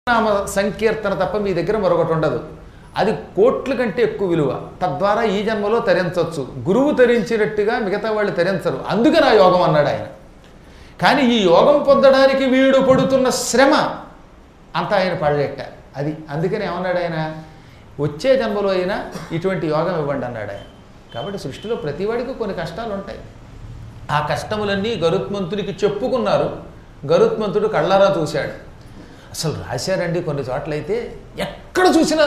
నామ సంకీర్తన తప్ప మీ దగ్గర మరొకటి ఉండదు అది కోట్ల కంటే ఎక్కువ విలువ తద్వారా ఈ జన్మలో తరించవచ్చు గురువు తరించినట్టుగా మిగతా వాళ్ళు తరించరు అందుకని ఆ యోగం అన్నాడు ఆయన కానీ ఈ యోగం పొందడానికి వీడు పడుతున్న శ్రమ అంతా ఆయన పడలేట అది అందుకని ఏమన్నాడు ఆయన వచ్చే జన్మలో అయినా ఇటువంటి యోగం ఇవ్వండి అన్నాడు ఆయన కాబట్టి సృష్టిలో ప్రతివాడికి కొన్ని కష్టాలు ఉంటాయి ఆ కష్టములన్నీ గరుత్మంతుడికి చెప్పుకున్నారు గరుత్మంతుడు కళ్ళారా చూశాడు అసలు రాశారండి కొన్ని చోట్లయితే ఎక్కడ చూసినా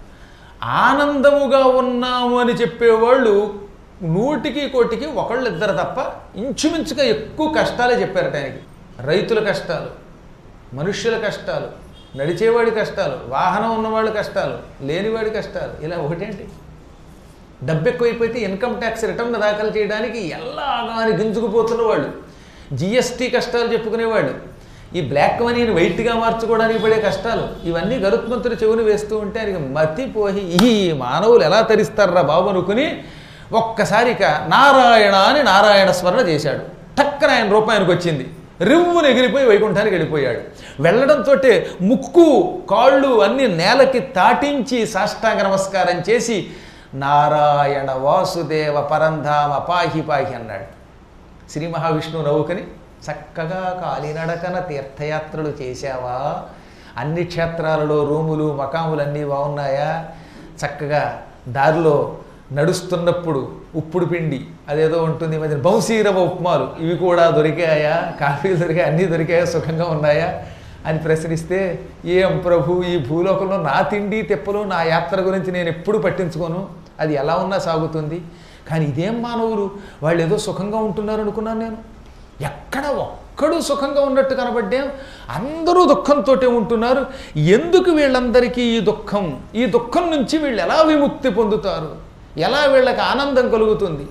ఆనందముగా ఉన్నాము అని చెప్పేవాళ్ళు నూటికి కోటికి ఒకళ్ళిద్దరు తప్ప ఇంచుమించుగా ఎక్కువ కష్టాలే చెప్పారట ఆయనకి రైతుల కష్టాలు మనుష్యుల కష్టాలు నడిచేవాడి కష్టాలు వాహనం ఉన్నవాళ్ళ కష్టాలు లేనివాడి కష్టాలు ఇలా ఒకటేంటి డబ్బు ఎక్కువైపోతే ఇన్కమ్ ట్యాక్స్ రిటర్న్ దాఖలు చేయడానికి ఎలాగా అని గింజుకుపోతున్న వాళ్ళు జిఎస్టీ కష్టాలు చెప్పుకునేవాళ్ళు ఈ బ్లాక్ మనీని వైట్గా మార్చుకోవడానికి పడే కష్టాలు ఇవన్నీ గరుత్మంతుడు చెవుని వేస్తూ ఉంటే ఆయనకి మతిపోయి ఈ మానవులు ఎలా తరిస్తారా బాబు అనుకుని ఒక్కసారి ఇక నారాయణ అని నారాయణ స్మరణ చేశాడు టక్కన ఆయన రూపాయనికి వచ్చింది రివ్వును ఎగిరిపోయి వైకుంఠానికి వెళ్ళిపోయాడు వెళ్ళడంతో ముక్కు కాళ్ళు అన్ని నేలకి తాటించి సాష్టాంగ నమస్కారం చేసి నారాయణ వాసుదేవ పరంధామ పాహి పాహి అన్నాడు శ్రీ మహావిష్ణువు నవ్వుకని చక్కగా కాలినడకన తీర్థయాత్రలు చేశావా అన్ని క్షేత్రాలలో రూములు మకాములు అన్నీ బాగున్నాయా చక్కగా దారిలో నడుస్తున్నప్పుడు ఉప్పుడు పిండి అదేదో ఉంటుంది మధ్య బౌసీరవ ఉప్మాలు ఇవి కూడా దొరికాయా కాఫీలు దొరికాయా అన్నీ దొరికాయా సుఖంగా ఉన్నాయా అని ప్రశ్నిస్తే ఏం ప్రభు ఈ భూలోకంలో నా తిండి తెప్పలు నా యాత్ర గురించి నేను ఎప్పుడు పట్టించుకోను అది ఎలా ఉన్నా సాగుతుంది కానీ ఇదేం మానవులు వాళ్ళు ఏదో సుఖంగా ఉంటున్నారు అనుకున్నాను నేను ఎక్కడ ఒక్కడు సుఖంగా ఉన్నట్టు కనబడ్డాం అందరూ దుఃఖంతో ఉంటున్నారు ఎందుకు వీళ్ళందరికీ ఈ దుఃఖం ఈ దుఃఖం నుంచి వీళ్ళు ఎలా విముక్తి పొందుతారు ఎలా వీళ్ళకి ఆనందం కలుగుతుంది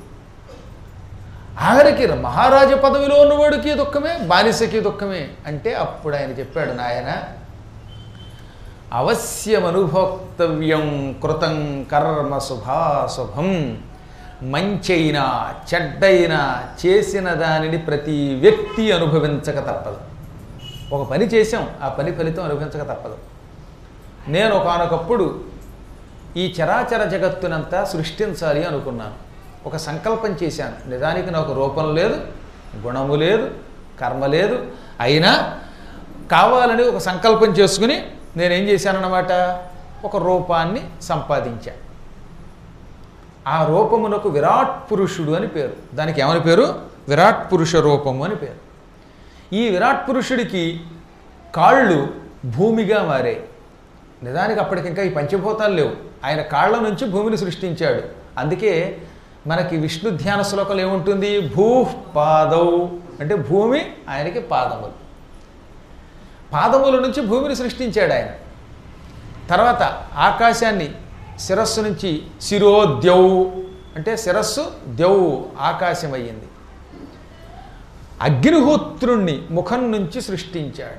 ఆఖరికి మహారాజ పదవిలో ఉన్నవాడికి దుఃఖమే బానిసకి దుఃఖమే అంటే అప్పుడు ఆయన చెప్పాడు నాయన అవశ్యమనుభోక్తవ్యం కృతం కర్మ శుభాశుభం మంచైనా చెడ్డైనా చేసిన దానిని ప్రతి వ్యక్తి అనుభవించక తప్పదు ఒక పని చేసాం ఆ పని ఫలితం అనుభవించక తప్పదు నేను ఒకనొకప్పుడు ఈ చరాచర జగత్తునంతా సృష్టించాలి అనుకున్నాను ఒక సంకల్పం చేశాను నిజానికి నాకు రూపం లేదు గుణము లేదు కర్మ లేదు అయినా కావాలని ఒక సంకల్పం చేసుకుని నేనేం చేశానన్నమాట ఒక రూపాన్ని సంపాదించా ఆ రూపమునకు విరాట్ పురుషుడు అని పేరు దానికి ఏమని పేరు విరాట్ పురుష రూపము అని పేరు ఈ విరాట్ పురుషుడికి కాళ్ళు భూమిగా మారాయి నిజానికి అప్పటికి ఇంకా ఈ పంచభూతాలు లేవు ఆయన కాళ్ళ నుంచి భూమిని సృష్టించాడు అందుకే మనకి విష్ణు ధ్యాన శ్లోకంలో ఏముంటుంది భూ పాదౌ అంటే భూమి ఆయనకి పాదములు పాదముల నుంచి భూమిని సృష్టించాడు ఆయన తర్వాత ఆకాశాన్ని శిరస్సు నుంచి శిరోద్యౌ అంటే శిరస్సు ద్యౌ ఆకాశం అయ్యింది అగ్నిహోత్రుణ్ణి ముఖం నుంచి సృష్టించాడు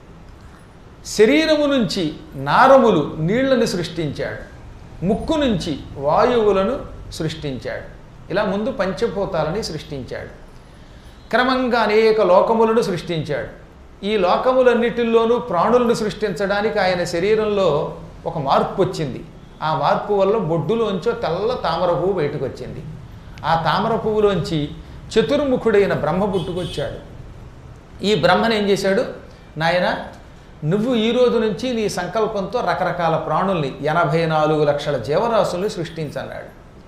శరీరము నుంచి నారములు నీళ్లను సృష్టించాడు ముక్కు నుంచి వాయువులను సృష్టించాడు ఇలా ముందు పంచభూతాలని సృష్టించాడు క్రమంగా అనేక లోకములను సృష్టించాడు ఈ లోకములన్నిటిల్లోనూ ప్రాణులను సృష్టించడానికి ఆయన శరీరంలో ఒక మార్పు వచ్చింది ఆ మార్పు వల్ల బొడ్డులోంచో తెల్ల తామర పువ్వు బయటకు వచ్చింది ఆ తామర పువ్వులోంచి చతుర్ముఖుడైన బ్రహ్మ పుట్టుకొచ్చాడు ఈ బ్రహ్మను ఏం చేశాడు నాయన నువ్వు ఈ రోజు నుంచి నీ సంకల్పంతో రకరకాల ప్రాణుల్ని ఎనభై నాలుగు లక్షల జీవరాశుల్ని సృష్టించన్నాడు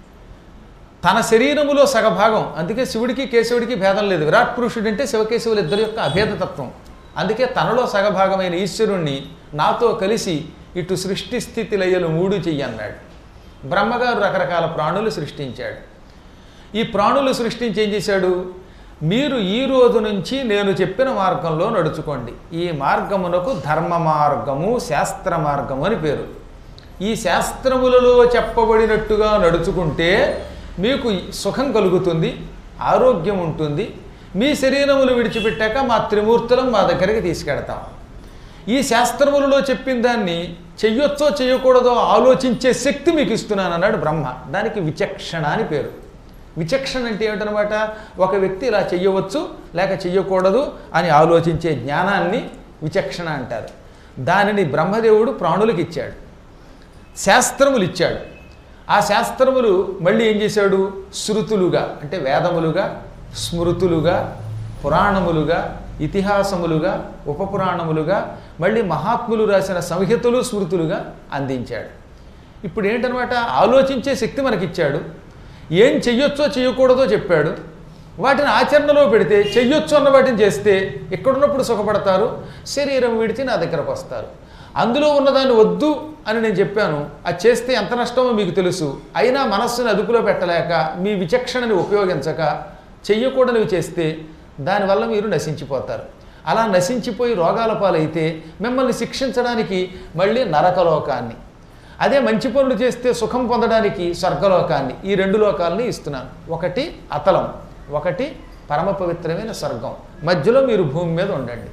తన శరీరములో సగభాగం అందుకే శివుడికి కేశవుడికి భేదం లేదు విరాట్ పురుషుడు అంటే శివకేశవులు ఇద్దరి యొక్క అభేదతత్వం అందుకే తనలో సగభాగమైన ఈశ్వరుణ్ణి నాతో కలిసి ఇటు సృష్టి స్థితి లయలు మూడు చెయ్యన్నాడు బ్రహ్మగారు రకరకాల ప్రాణులు సృష్టించాడు ఈ ప్రాణులు సృష్టించి ఏం చేశాడు మీరు ఈ రోజు నుంచి నేను చెప్పిన మార్గంలో నడుచుకోండి ఈ మార్గమునకు ధర్మ మార్గము శాస్త్ర మార్గము అని పేరు ఈ శాస్త్రములలో చెప్పబడినట్టుగా నడుచుకుంటే మీకు సుఖం కలుగుతుంది ఆరోగ్యం ఉంటుంది మీ శరీరములు విడిచిపెట్టాక మా త్రిమూర్తులం మా దగ్గరికి తీసుకెడతాం ఈ శాస్త్రములలో చెప్పిన దాన్ని చెయ్యొచ్చో చేయకూడదో ఆలోచించే శక్తి మీకు ఇస్తున్నాను అన్నాడు బ్రహ్మ దానికి విచక్షణ అని పేరు విచక్షణ అంటే ఏమిటనమాట ఒక వ్యక్తి ఇలా చెయ్యవచ్చు లేక చెయ్యకూడదు అని ఆలోచించే జ్ఞానాన్ని విచక్షణ అంటారు దానిని బ్రహ్మదేవుడు ప్రాణులకు ఇచ్చాడు శాస్త్రములు ఇచ్చాడు ఆ శాస్త్రములు మళ్ళీ ఏం చేశాడు శృతులుగా అంటే వేదములుగా స్మృతులుగా పురాణములుగా ఇతిహాసములుగా ఉపపురాణములుగా మళ్ళీ మహాత్ములు రాసిన సంహితలు స్మృతులుగా అందించాడు ఇప్పుడు ఏంటనమాట ఆలోచించే శక్తి మనకిచ్చాడు ఏం చెయ్యొచ్చో చెయ్యకూడదో చెప్పాడు వాటిని ఆచరణలో పెడితే చెయ్యొచ్చు అన్న వాటిని చేస్తే ఎక్కడున్నప్పుడు సుఖపడతారు శరీరం విడిచి నా దగ్గరకు వస్తారు అందులో ఉన్నదాన్ని వద్దు అని నేను చెప్పాను అది చేస్తే ఎంత నష్టమో మీకు తెలుసు అయినా మనస్సుని అదుపులో పెట్టలేక మీ విచక్షణని ఉపయోగించక చెయ్యకూడనివి చేస్తే దానివల్ల మీరు నశించిపోతారు అలా నశించిపోయి రోగాల పాలైతే మిమ్మల్ని శిక్షించడానికి మళ్ళీ నరకలోకాన్ని అదే మంచి పనులు చేస్తే సుఖం పొందడానికి స్వర్గలోకాన్ని ఈ రెండు లోకాలని ఇస్తున్నాను ఒకటి అతలం ఒకటి పరమ పవిత్రమైన స్వర్గం మధ్యలో మీరు భూమి మీద ఉండండి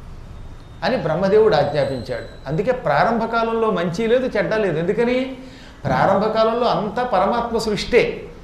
అని బ్రహ్మదేవుడు ఆజ్ఞాపించాడు అందుకే ప్రారంభ కాలంలో మంచి లేదు చెడ్డ లేదు ఎందుకని ప్రారంభ కాలంలో అంతా పరమాత్మ సృష్టే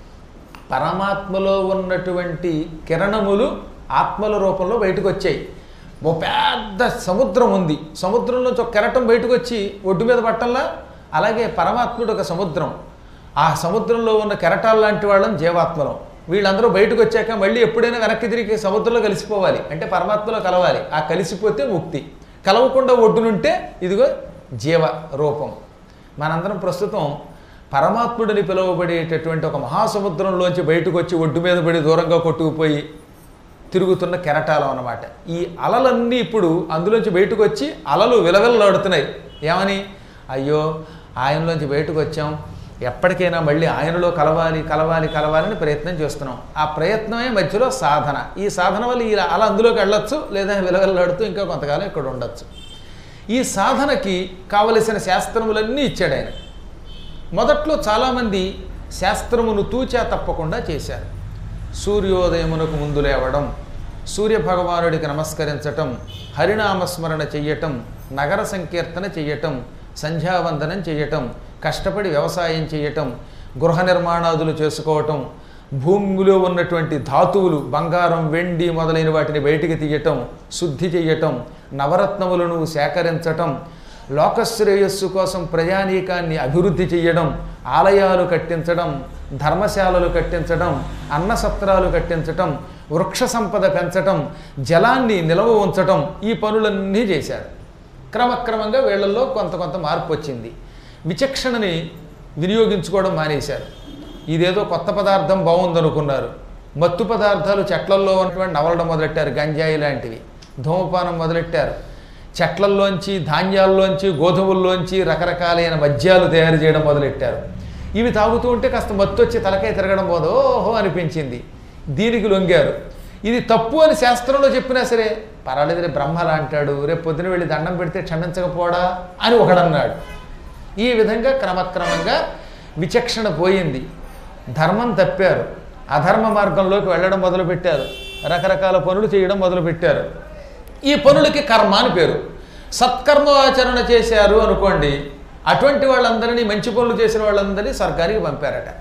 పరమాత్మలో ఉన్నటువంటి కిరణములు ఆత్మల రూపంలో బయటకు వచ్చాయి ఓ పెద్ద సముద్రం ఉంది సముద్రంలోంచి ఒక కెరటం బయటకు వచ్చి ఒడ్డు మీద పట్టంలా అలాగే పరమాత్ముడు ఒక సముద్రం ఆ సముద్రంలో ఉన్న కెరటాలు లాంటి వాళ్ళం జీవాత్మలం వీళ్ళందరూ బయటకు వచ్చాక మళ్ళీ ఎప్పుడైనా వెనక్కి తిరిగి సముద్రంలో కలిసిపోవాలి అంటే పరమాత్మలో కలవాలి ఆ కలిసిపోతే ముక్తి కలవకుండా ఒడ్డునుంటే ఇదిగో జీవ రూపం మనందరం ప్రస్తుతం పరమాత్ముడిని పిలువబడేటటువంటి ఒక మహాసముద్రంలోంచి బయటకు వచ్చి ఒడ్డు మీద పడి దూరంగా కొట్టుకుపోయి తిరుగుతున్న కెరటాలం అన్నమాట ఈ అలలన్నీ ఇప్పుడు అందులోంచి బయటకు వచ్చి అలలు విలవిలలాడుతున్నాయి ఏమని అయ్యో ఆయనలోంచి బయటకు వచ్చాం ఎప్పటికైనా మళ్ళీ ఆయనలో కలవాలి కలవాలి కలవాలని ప్రయత్నం చేస్తున్నాం ఆ ప్రయత్నమే మధ్యలో సాధన ఈ సాధన వల్ల ఈ అల అందులోకి వెళ్ళొచ్చు లేదా విలవిల్లాడుతూ ఇంకా కొంతకాలం ఇక్కడ ఉండొచ్చు ఈ సాధనకి కావలసిన శాస్త్రములన్నీ ఇచ్చాడు ఆయన మొదట్లో చాలామంది శాస్త్రమును తూచా తప్పకుండా చేశారు సూర్యోదయమునకు ముందు లేవడం సూర్యభగవానుడికి నమస్కరించటం హరినామస్మరణ చెయ్యటం నగర సంకీర్తన చెయ్యటం సంధ్యావందనం చెయ్యటం కష్టపడి వ్యవసాయం చేయటం గృహ నిర్మాణాదులు చేసుకోవటం భూమిలో ఉన్నటువంటి ధాతువులు బంగారం వెండి మొదలైన వాటిని బయటికి తీయటం శుద్ధి చెయ్యటం నవరత్నములను సేకరించటం లోకశ్రేయస్సు కోసం ప్రజానీకాన్ని అభివృద్ధి చేయడం ఆలయాలు కట్టించడం ధర్మశాలలు కట్టించడం అన్నసత్రాలు కట్టించటం వృక్ష సంపద పెంచటం జలాన్ని నిల్వ ఉంచటం ఈ పనులన్నీ చేశారు క్రమక్రమంగా వీళ్ళల్లో కొంత కొంత మార్పు వచ్చింది విచక్షణని వినియోగించుకోవడం మానేశారు ఇదేదో కొత్త పదార్థం బాగుందనుకున్నారు మత్తు పదార్థాలు చెట్లల్లో ఉన్నటువంటి నవలడం మొదలెట్టారు గంజాయి లాంటివి ధూమపానం మొదలెట్టారు చెట్లల్లోంచి ధాన్యాల్లోంచి గోధుమల్లోంచి రకరకాలైన మద్యాలు తయారు చేయడం మొదలెట్టారు ఇవి తాగుతూ ఉంటే కాస్త మత్తు వచ్చి తలకాయ తిరగడం పోదు ఓహో అనిపించింది దీనికి లొంగారు ఇది తప్పు అని శాస్త్రంలో చెప్పినా సరే పర్వాలేదు రేపు బ్రహ్మలా అంటాడు రేపు పొద్దున వెళ్ళి దండం పెడితే క్షమించకపోడా అని ఒకడన్నాడు ఈ విధంగా క్రమక్రమంగా విచక్షణ పోయింది ధర్మం తప్పారు అధర్మ మార్గంలోకి వెళ్ళడం మొదలుపెట్టారు రకరకాల పనులు చేయడం మొదలుపెట్టారు ఈ పనులకి కర్మ అని పేరు సత్కర్మ ఆచరణ చేశారు అనుకోండి అటువంటి వాళ్ళందరినీ మంచి పనులు చేసిన వాళ్ళందరినీ స్వర్గానికి పంపారట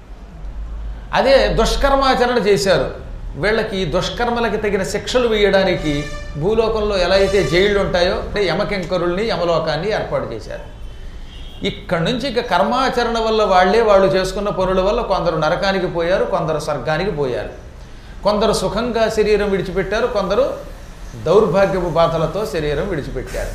అదే దుష్కర్మాచరణ చేశారు వీళ్ళకి దుష్కర్మలకి తగిన శిక్షలు వేయడానికి భూలోకంలో ఎలా అయితే జైళ్ళు ఉంటాయో అంటే యమకింకరుల్ని యమలోకాన్ని ఏర్పాటు చేశారు ఇక్కడి నుంచి ఇక కర్మాచరణ వల్ల వాళ్ళే వాళ్ళు చేసుకున్న పనుల వల్ల కొందరు నరకానికి పోయారు కొందరు స్వర్గానికి పోయారు కొందరు సుఖంగా శరీరం విడిచిపెట్టారు కొందరు దౌర్భాగ్యపు బాధలతో శరీరం విడిచిపెట్టారు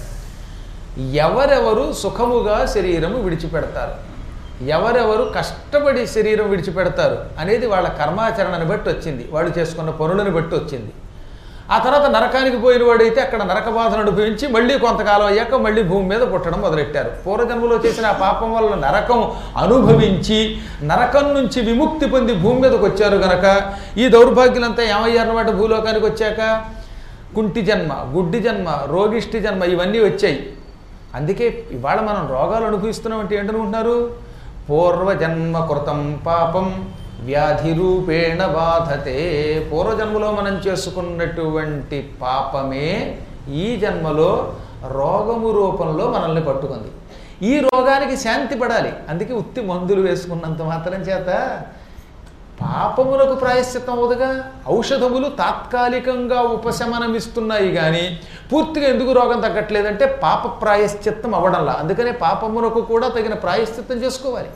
ఎవరెవరు సుఖముగా శరీరము విడిచిపెడతారు ఎవరెవరు కష్టపడి శరీరం విడిచిపెడతారు అనేది వాళ్ళ కర్మాచరణని బట్టి వచ్చింది వాళ్ళు చేసుకున్న పనులను బట్టి వచ్చింది ఆ తర్వాత నరకానికి పోయిన వాడైతే అక్కడ నరక బాధను అనుభవించి మళ్ళీ కొంతకాలం అయ్యాక మళ్ళీ భూమి మీద పుట్టడం మొదలెట్టారు పూర్వజన్మలో చేసిన ఆ పాపం వల్ల నరకం అనుభవించి నరకం నుంచి విముక్తి పొంది భూమి మీదకి వచ్చారు గనక ఈ దౌర్భాగ్యులంతా ఏమయ్యారన్నమాట భూలోకానికి వచ్చాక కుంటి జన్మ గుడ్డి జన్మ రోగిష్టి జన్మ ఇవన్నీ వచ్చాయి అందుకే ఇవాళ మనం రోగాలు అనుభవిస్తున్నాం అంటే ఏంటనుకుంటున్నారు పూర్వజన్మ కృతం పాపం వ్యాధి రూపేణ బాధతే పూర్వజన్మలో మనం చేసుకున్నటువంటి పాపమే ఈ జన్మలో రోగము రూపంలో మనల్ని పట్టుకుంది ఈ రోగానికి శాంతి పడాలి అందుకే ఉత్తి మందులు వేసుకున్నంత మాత్రం చేత పాపములకు ప్రాయశ్చిత్తం అవదుగా ఔషధములు తాత్కాలికంగా ఉపశమనమిస్తున్నాయి కానీ పూర్తిగా ఎందుకు రోగం తగ్గట్లేదంటే పాప ప్రాయశ్చిత్తం అవ్వడంలా అందుకనే పాపములకు కూడా తగిన ప్రాయశ్చిత్తం చేసుకోవాలి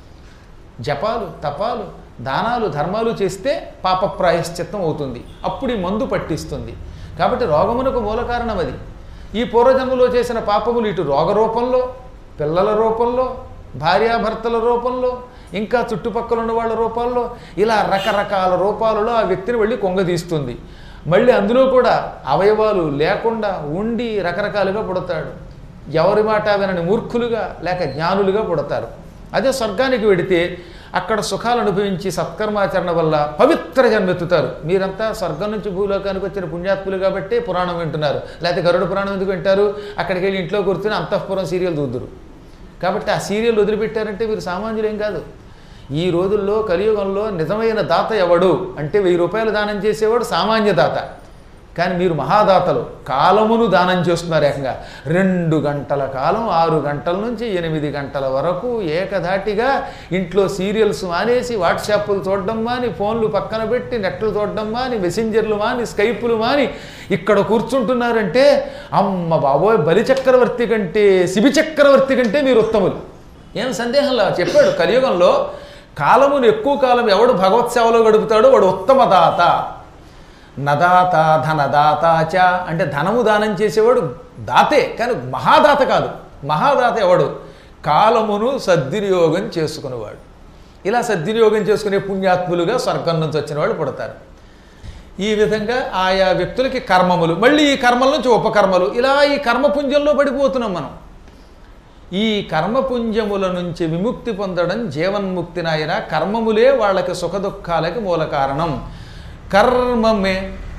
జపాలు తపాలు దానాలు ధర్మాలు చేస్తే పాప ప్రాయశ్చిత్తం అవుతుంది అప్పుడు ఈ మందు పట్టిస్తుంది కాబట్టి రోగమునకు మూల కారణం అది ఈ పూర్వజన్మలో చేసిన పాపములు ఇటు రోగ రూపంలో పిల్లల రూపంలో భార్యాభర్తల రూపంలో ఇంకా చుట్టుపక్కల ఉన్న వాళ్ళ రూపాల్లో ఇలా రకరకాల రూపాలలో ఆ వ్యక్తిని వెళ్ళి కొంగదీస్తుంది మళ్ళీ అందులో కూడా అవయవాలు లేకుండా ఉండి రకరకాలుగా పుడతాడు ఎవరి మాట వినని మూర్ఖులుగా లేక జ్ఞానులుగా పుడతారు అదే స్వర్గానికి వెడితే అక్కడ సుఖాలు అనుభవించి సత్కర్మాచరణ వల్ల పవిత్ర జన్మెత్తుతారు మీరంతా స్వర్గం నుంచి భూలోకానికి వచ్చిన పుణ్యాత్ములు కాబట్టి పురాణం వింటున్నారు లేకపోతే గరుడ పురాణం ఎందుకు వింటారు అక్కడికి వెళ్ళి ఇంట్లో కూర్చుని అంతఃపురం సీరియల్ చూద్దురు కాబట్టి ఆ సీరియల్ వదిలిపెట్టారంటే మీరు సామాన్యులేం కాదు ఈ రోజుల్లో కలియుగంలో నిజమైన దాత ఎవడు అంటే వెయ్యి రూపాయలు దానం చేసేవాడు సామాన్య దాత కానీ మీరు మహాదాతలు కాలమును దానం చేస్తున్నారు ఏకంగా రెండు గంటల కాలం ఆరు గంటల నుంచి ఎనిమిది గంటల వరకు ఏకధాటిగా ఇంట్లో సీరియల్స్ మానేసి వాట్సాప్లు చూడడం మాని ఫోన్లు పక్కన పెట్టి నెట్లు చూడడం మాని మెసెంజర్లు మాని స్కైపులు మాని ఇక్కడ కూర్చుంటున్నారంటే అమ్మ బాబోయ్ బలి చక్రవర్తి కంటే శిబి చక్రవర్తి కంటే మీరు ఉత్తములు ఏం సందేహంలా చెప్పాడు కలియుగంలో కాలమును ఎక్కువ కాలం ఎవడు భగవత్ సేవలో గడుపుతాడో వాడు ఉత్తమ దాత నదాత ధనదాత చ అంటే ధనము దానం చేసేవాడు దాతే కానీ మహాదాత కాదు మహాదాత ఎవడు కాలమును సద్వినియోగం చేసుకునేవాడు ఇలా సద్వినియోగం చేసుకునే పుణ్యాత్ములుగా స్వర్గం నుంచి వచ్చిన వాళ్ళు పుడతారు ఈ విధంగా ఆయా వ్యక్తులకి కర్మములు మళ్ళీ ఈ కర్మల నుంచి ఉపకర్మలు ఇలా ఈ కర్మపుంజంలో పడిపోతున్నాం మనం ఈ కర్మపుంజముల నుంచి విముక్తి పొందడం జీవన్ముక్తి నాయన కర్మములే వాళ్ళకి సుఖదుఖాలకి మూల కారణం కర్మమే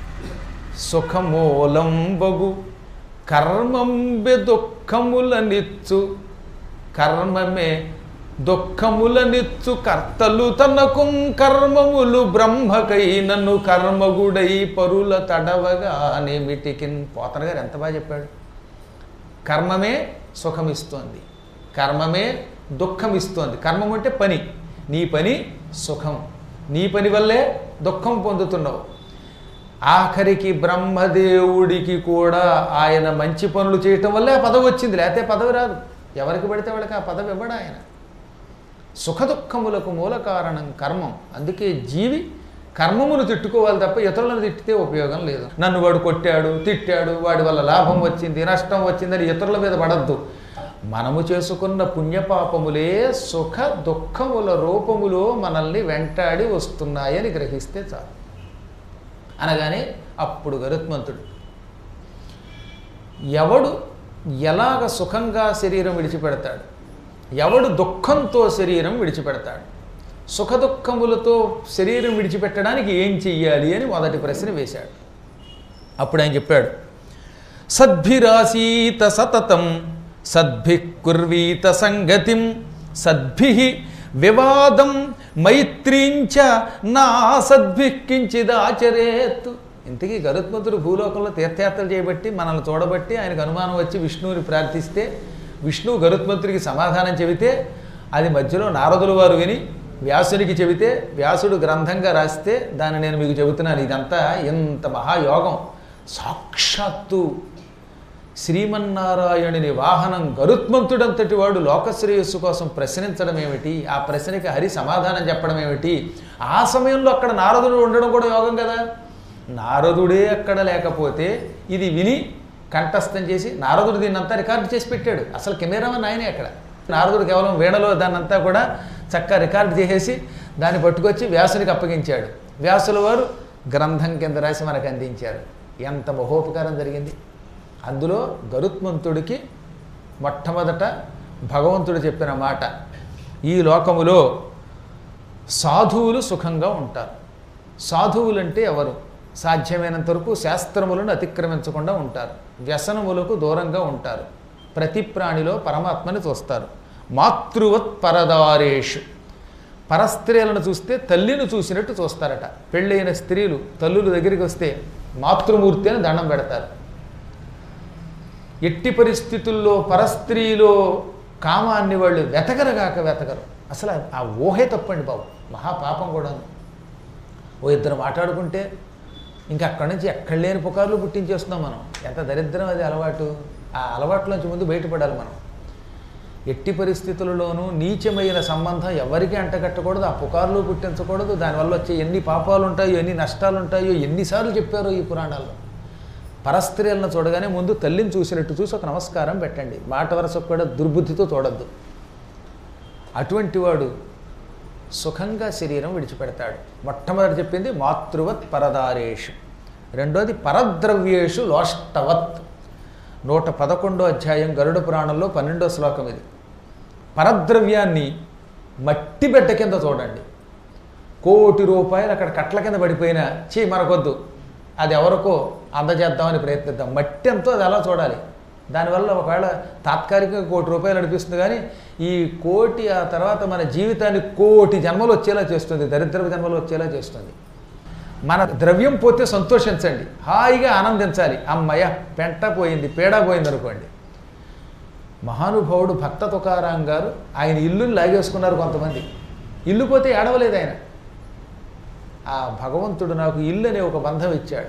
సుఖమూలం బగు కర్మంబె దుఃఖములనిచ్చు కర్మమే దుఃఖములనిచ్చు కర్తలు తనకు కర్మములు బ్రహ్మకై నన్ను కర్మగుడై పరుల తడవగా నేమిటికిన్ పోతన గారు ఎంత బాగా చెప్పాడు కర్మమే సుఖమిస్తోంది కర్మమే దుఃఖం ఇస్తోంది కర్మం అంటే పని నీ పని సుఖం నీ పని వల్లే దుఃఖం పొందుతున్నావు ఆఖరికి బ్రహ్మదేవుడికి కూడా ఆయన మంచి పనులు చేయటం వల్లే ఆ పదవి వచ్చింది లేకపోతే పదవి రాదు ఎవరికి పడితే వాళ్ళకి ఆ పదవి ఇవ్వడు ఆయన సుఖదుఖములకు మూల కారణం కర్మం అందుకే జీవి కర్మమును తిట్టుకోవాలి తప్ప ఇతరులను తిట్టితే ఉపయోగం లేదు నన్ను వాడు కొట్టాడు తిట్టాడు వాడి వల్ల లాభం వచ్చింది నష్టం వచ్చిందని ఇతరుల మీద పడద్దు మనము చేసుకున్న పుణ్యపాపములే సుఖ దుఃఖముల రూపములో మనల్ని వెంటాడి వస్తున్నాయని గ్రహిస్తే చాలు అనగానే అప్పుడు గరుత్మంతుడు ఎవడు ఎలాగ సుఖంగా శరీరం విడిచిపెడతాడు ఎవడు దుఃఖంతో శరీరం విడిచిపెడతాడు సుఖ దుఃఖములతో శరీరం విడిచిపెట్టడానికి ఏం చెయ్యాలి అని మొదటి ప్రశ్న వేశాడు అప్పుడు ఆయన చెప్పాడు సద్భిరాసీత సతతం సద్భి కుర్వీత సంగతిం సద్భి వివాదం మైత్రీంచ నా సద్భి కించిదాచరేత్ ఇంతకీ గరుత్మంతుడు భూలోకంలో తీర్థయాత్రలు చేయబట్టి మనల్ని చూడబట్టి ఆయనకు అనుమానం వచ్చి విష్ణువుని ప్రార్థిస్తే విష్ణువు గరుత్మంతుడికి సమాధానం చెబితే అది మధ్యలో నారదుల వారు విని వ్యాసునికి చెబితే వ్యాసుడు గ్రంథంగా రాస్తే దాన్ని నేను మీకు చెబుతున్నాను ఇదంతా ఎంత మహాయోగం సాక్షాత్తు శ్రీమన్నారాయణుని వాహనం గరుత్మంతుడంతటి వాడు లోకశ్రేయస్సు కోసం ప్రశ్నించడం ఏమిటి ఆ ప్రశ్నకి హరి సమాధానం చెప్పడం ఏమిటి ఆ సమయంలో అక్కడ నారదుడు ఉండడం కూడా యోగం కదా నారదుడే అక్కడ లేకపోతే ఇది విని కంఠస్థం చేసి నారదుడు దీన్నంతా రికార్డు చేసి పెట్టాడు అసలు కెమెరామన్ ఆయనే అక్కడ నారదుడు కేవలం వీణలో దాన్నంతా కూడా చక్కగా రికార్డు చేసేసి దాన్ని పట్టుకొచ్చి వ్యాసునికి అప్పగించాడు వ్యాసుల వారు గ్రంథం కింద రాసి మనకు అందించారు ఎంత మహోపకారం జరిగింది అందులో గరుత్మంతుడికి మొట్టమొదట భగవంతుడు చెప్పిన మాట ఈ లోకములో సాధువులు సుఖంగా ఉంటారు సాధువులంటే ఎవరు సాధ్యమైనంత వరకు శాస్త్రములను అతిక్రమించకుండా ఉంటారు వ్యసనములకు దూరంగా ఉంటారు ప్రతి ప్రాణిలో పరమాత్మని చూస్తారు మాతృవత్ పరదారేషు పరస్త్రీలను చూస్తే తల్లిని చూసినట్టు చూస్తారట పెళ్ళైన స్త్రీలు తల్లుల దగ్గరికి వస్తే మాతృమూర్తి అని దండం పెడతారు ఎట్టి పరిస్థితుల్లో పరస్త్రీలో కామాన్ని వాళ్ళు వెతకరగాక వెతకరు అసలు ఆ ఊహే తప్పండి బాబు మహాపాపం కూడాను ఓ ఇద్దరు మాట్లాడుకుంటే ఇంకా అక్కడి నుంచి ఎక్కడ లేని పుకార్లు పుట్టించేస్తున్నాం మనం ఎంత దరిద్రం అది అలవాటు ఆ అలవాట్లోంచి ముందు బయటపడాలి మనం ఎట్టి పరిస్థితులలోనూ నీచమైన సంబంధం ఎవరికీ అంటగట్టకూడదు ఆ పుకార్లు పుట్టించకూడదు దానివల్ల వచ్చే ఎన్ని పాపాలు ఉంటాయో ఎన్ని నష్టాలు ఉంటాయో ఎన్నిసార్లు చెప్పారో ఈ పురాణాల్లో పరస్త్రీలను చూడగానే ముందు తల్లిని చూసినట్టు చూసి ఒక నమస్కారం పెట్టండి మాట వరసకు కూడా దుర్బుద్ధితో చూడొద్దు అటువంటి వాడు సుఖంగా శరీరం విడిచిపెడతాడు మొట్టమొదటి చెప్పింది మాతృవత్ పరదారేషు రెండోది పరద్రవ్యేషు లోష్టవత్ నూట పదకొండో అధ్యాయం గరుడ పురాణంలో పన్నెండో శ్లోకం ఇది పరద్రవ్యాన్ని మట్టి బిడ్డ కింద చూడండి కోటి రూపాయలు అక్కడ కట్ల కింద పడిపోయినా చీ మనకొద్దు అది ఎవరికో అందజేద్దామని ప్రయత్నిద్దాం మట్టి ఎంతో అది అలా చూడాలి దానివల్ల ఒకవేళ తాత్కాలికంగా కోటి రూపాయలు అనిపిస్తుంది కానీ ఈ కోటి ఆ తర్వాత మన జీవితాన్ని కోటి జన్మలు వచ్చేలా చేస్తుంది దరిద్రపు జన్మలు వచ్చేలా చేస్తుంది మన ద్రవ్యం పోతే సంతోషించండి హాయిగా ఆనందించాలి అమ్మయ్య పెంట పోయింది పేడ పోయింది అనుకోండి మహానుభావుడు భక్త తుకారాం గారు ఆయన ఇల్లుని లాగేసుకున్నారు కొంతమంది ఇల్లు పోతే ఏడవలేదు ఆయన ఆ భగవంతుడు నాకు ఇల్లు అనే ఒక బంధం ఇచ్చాడు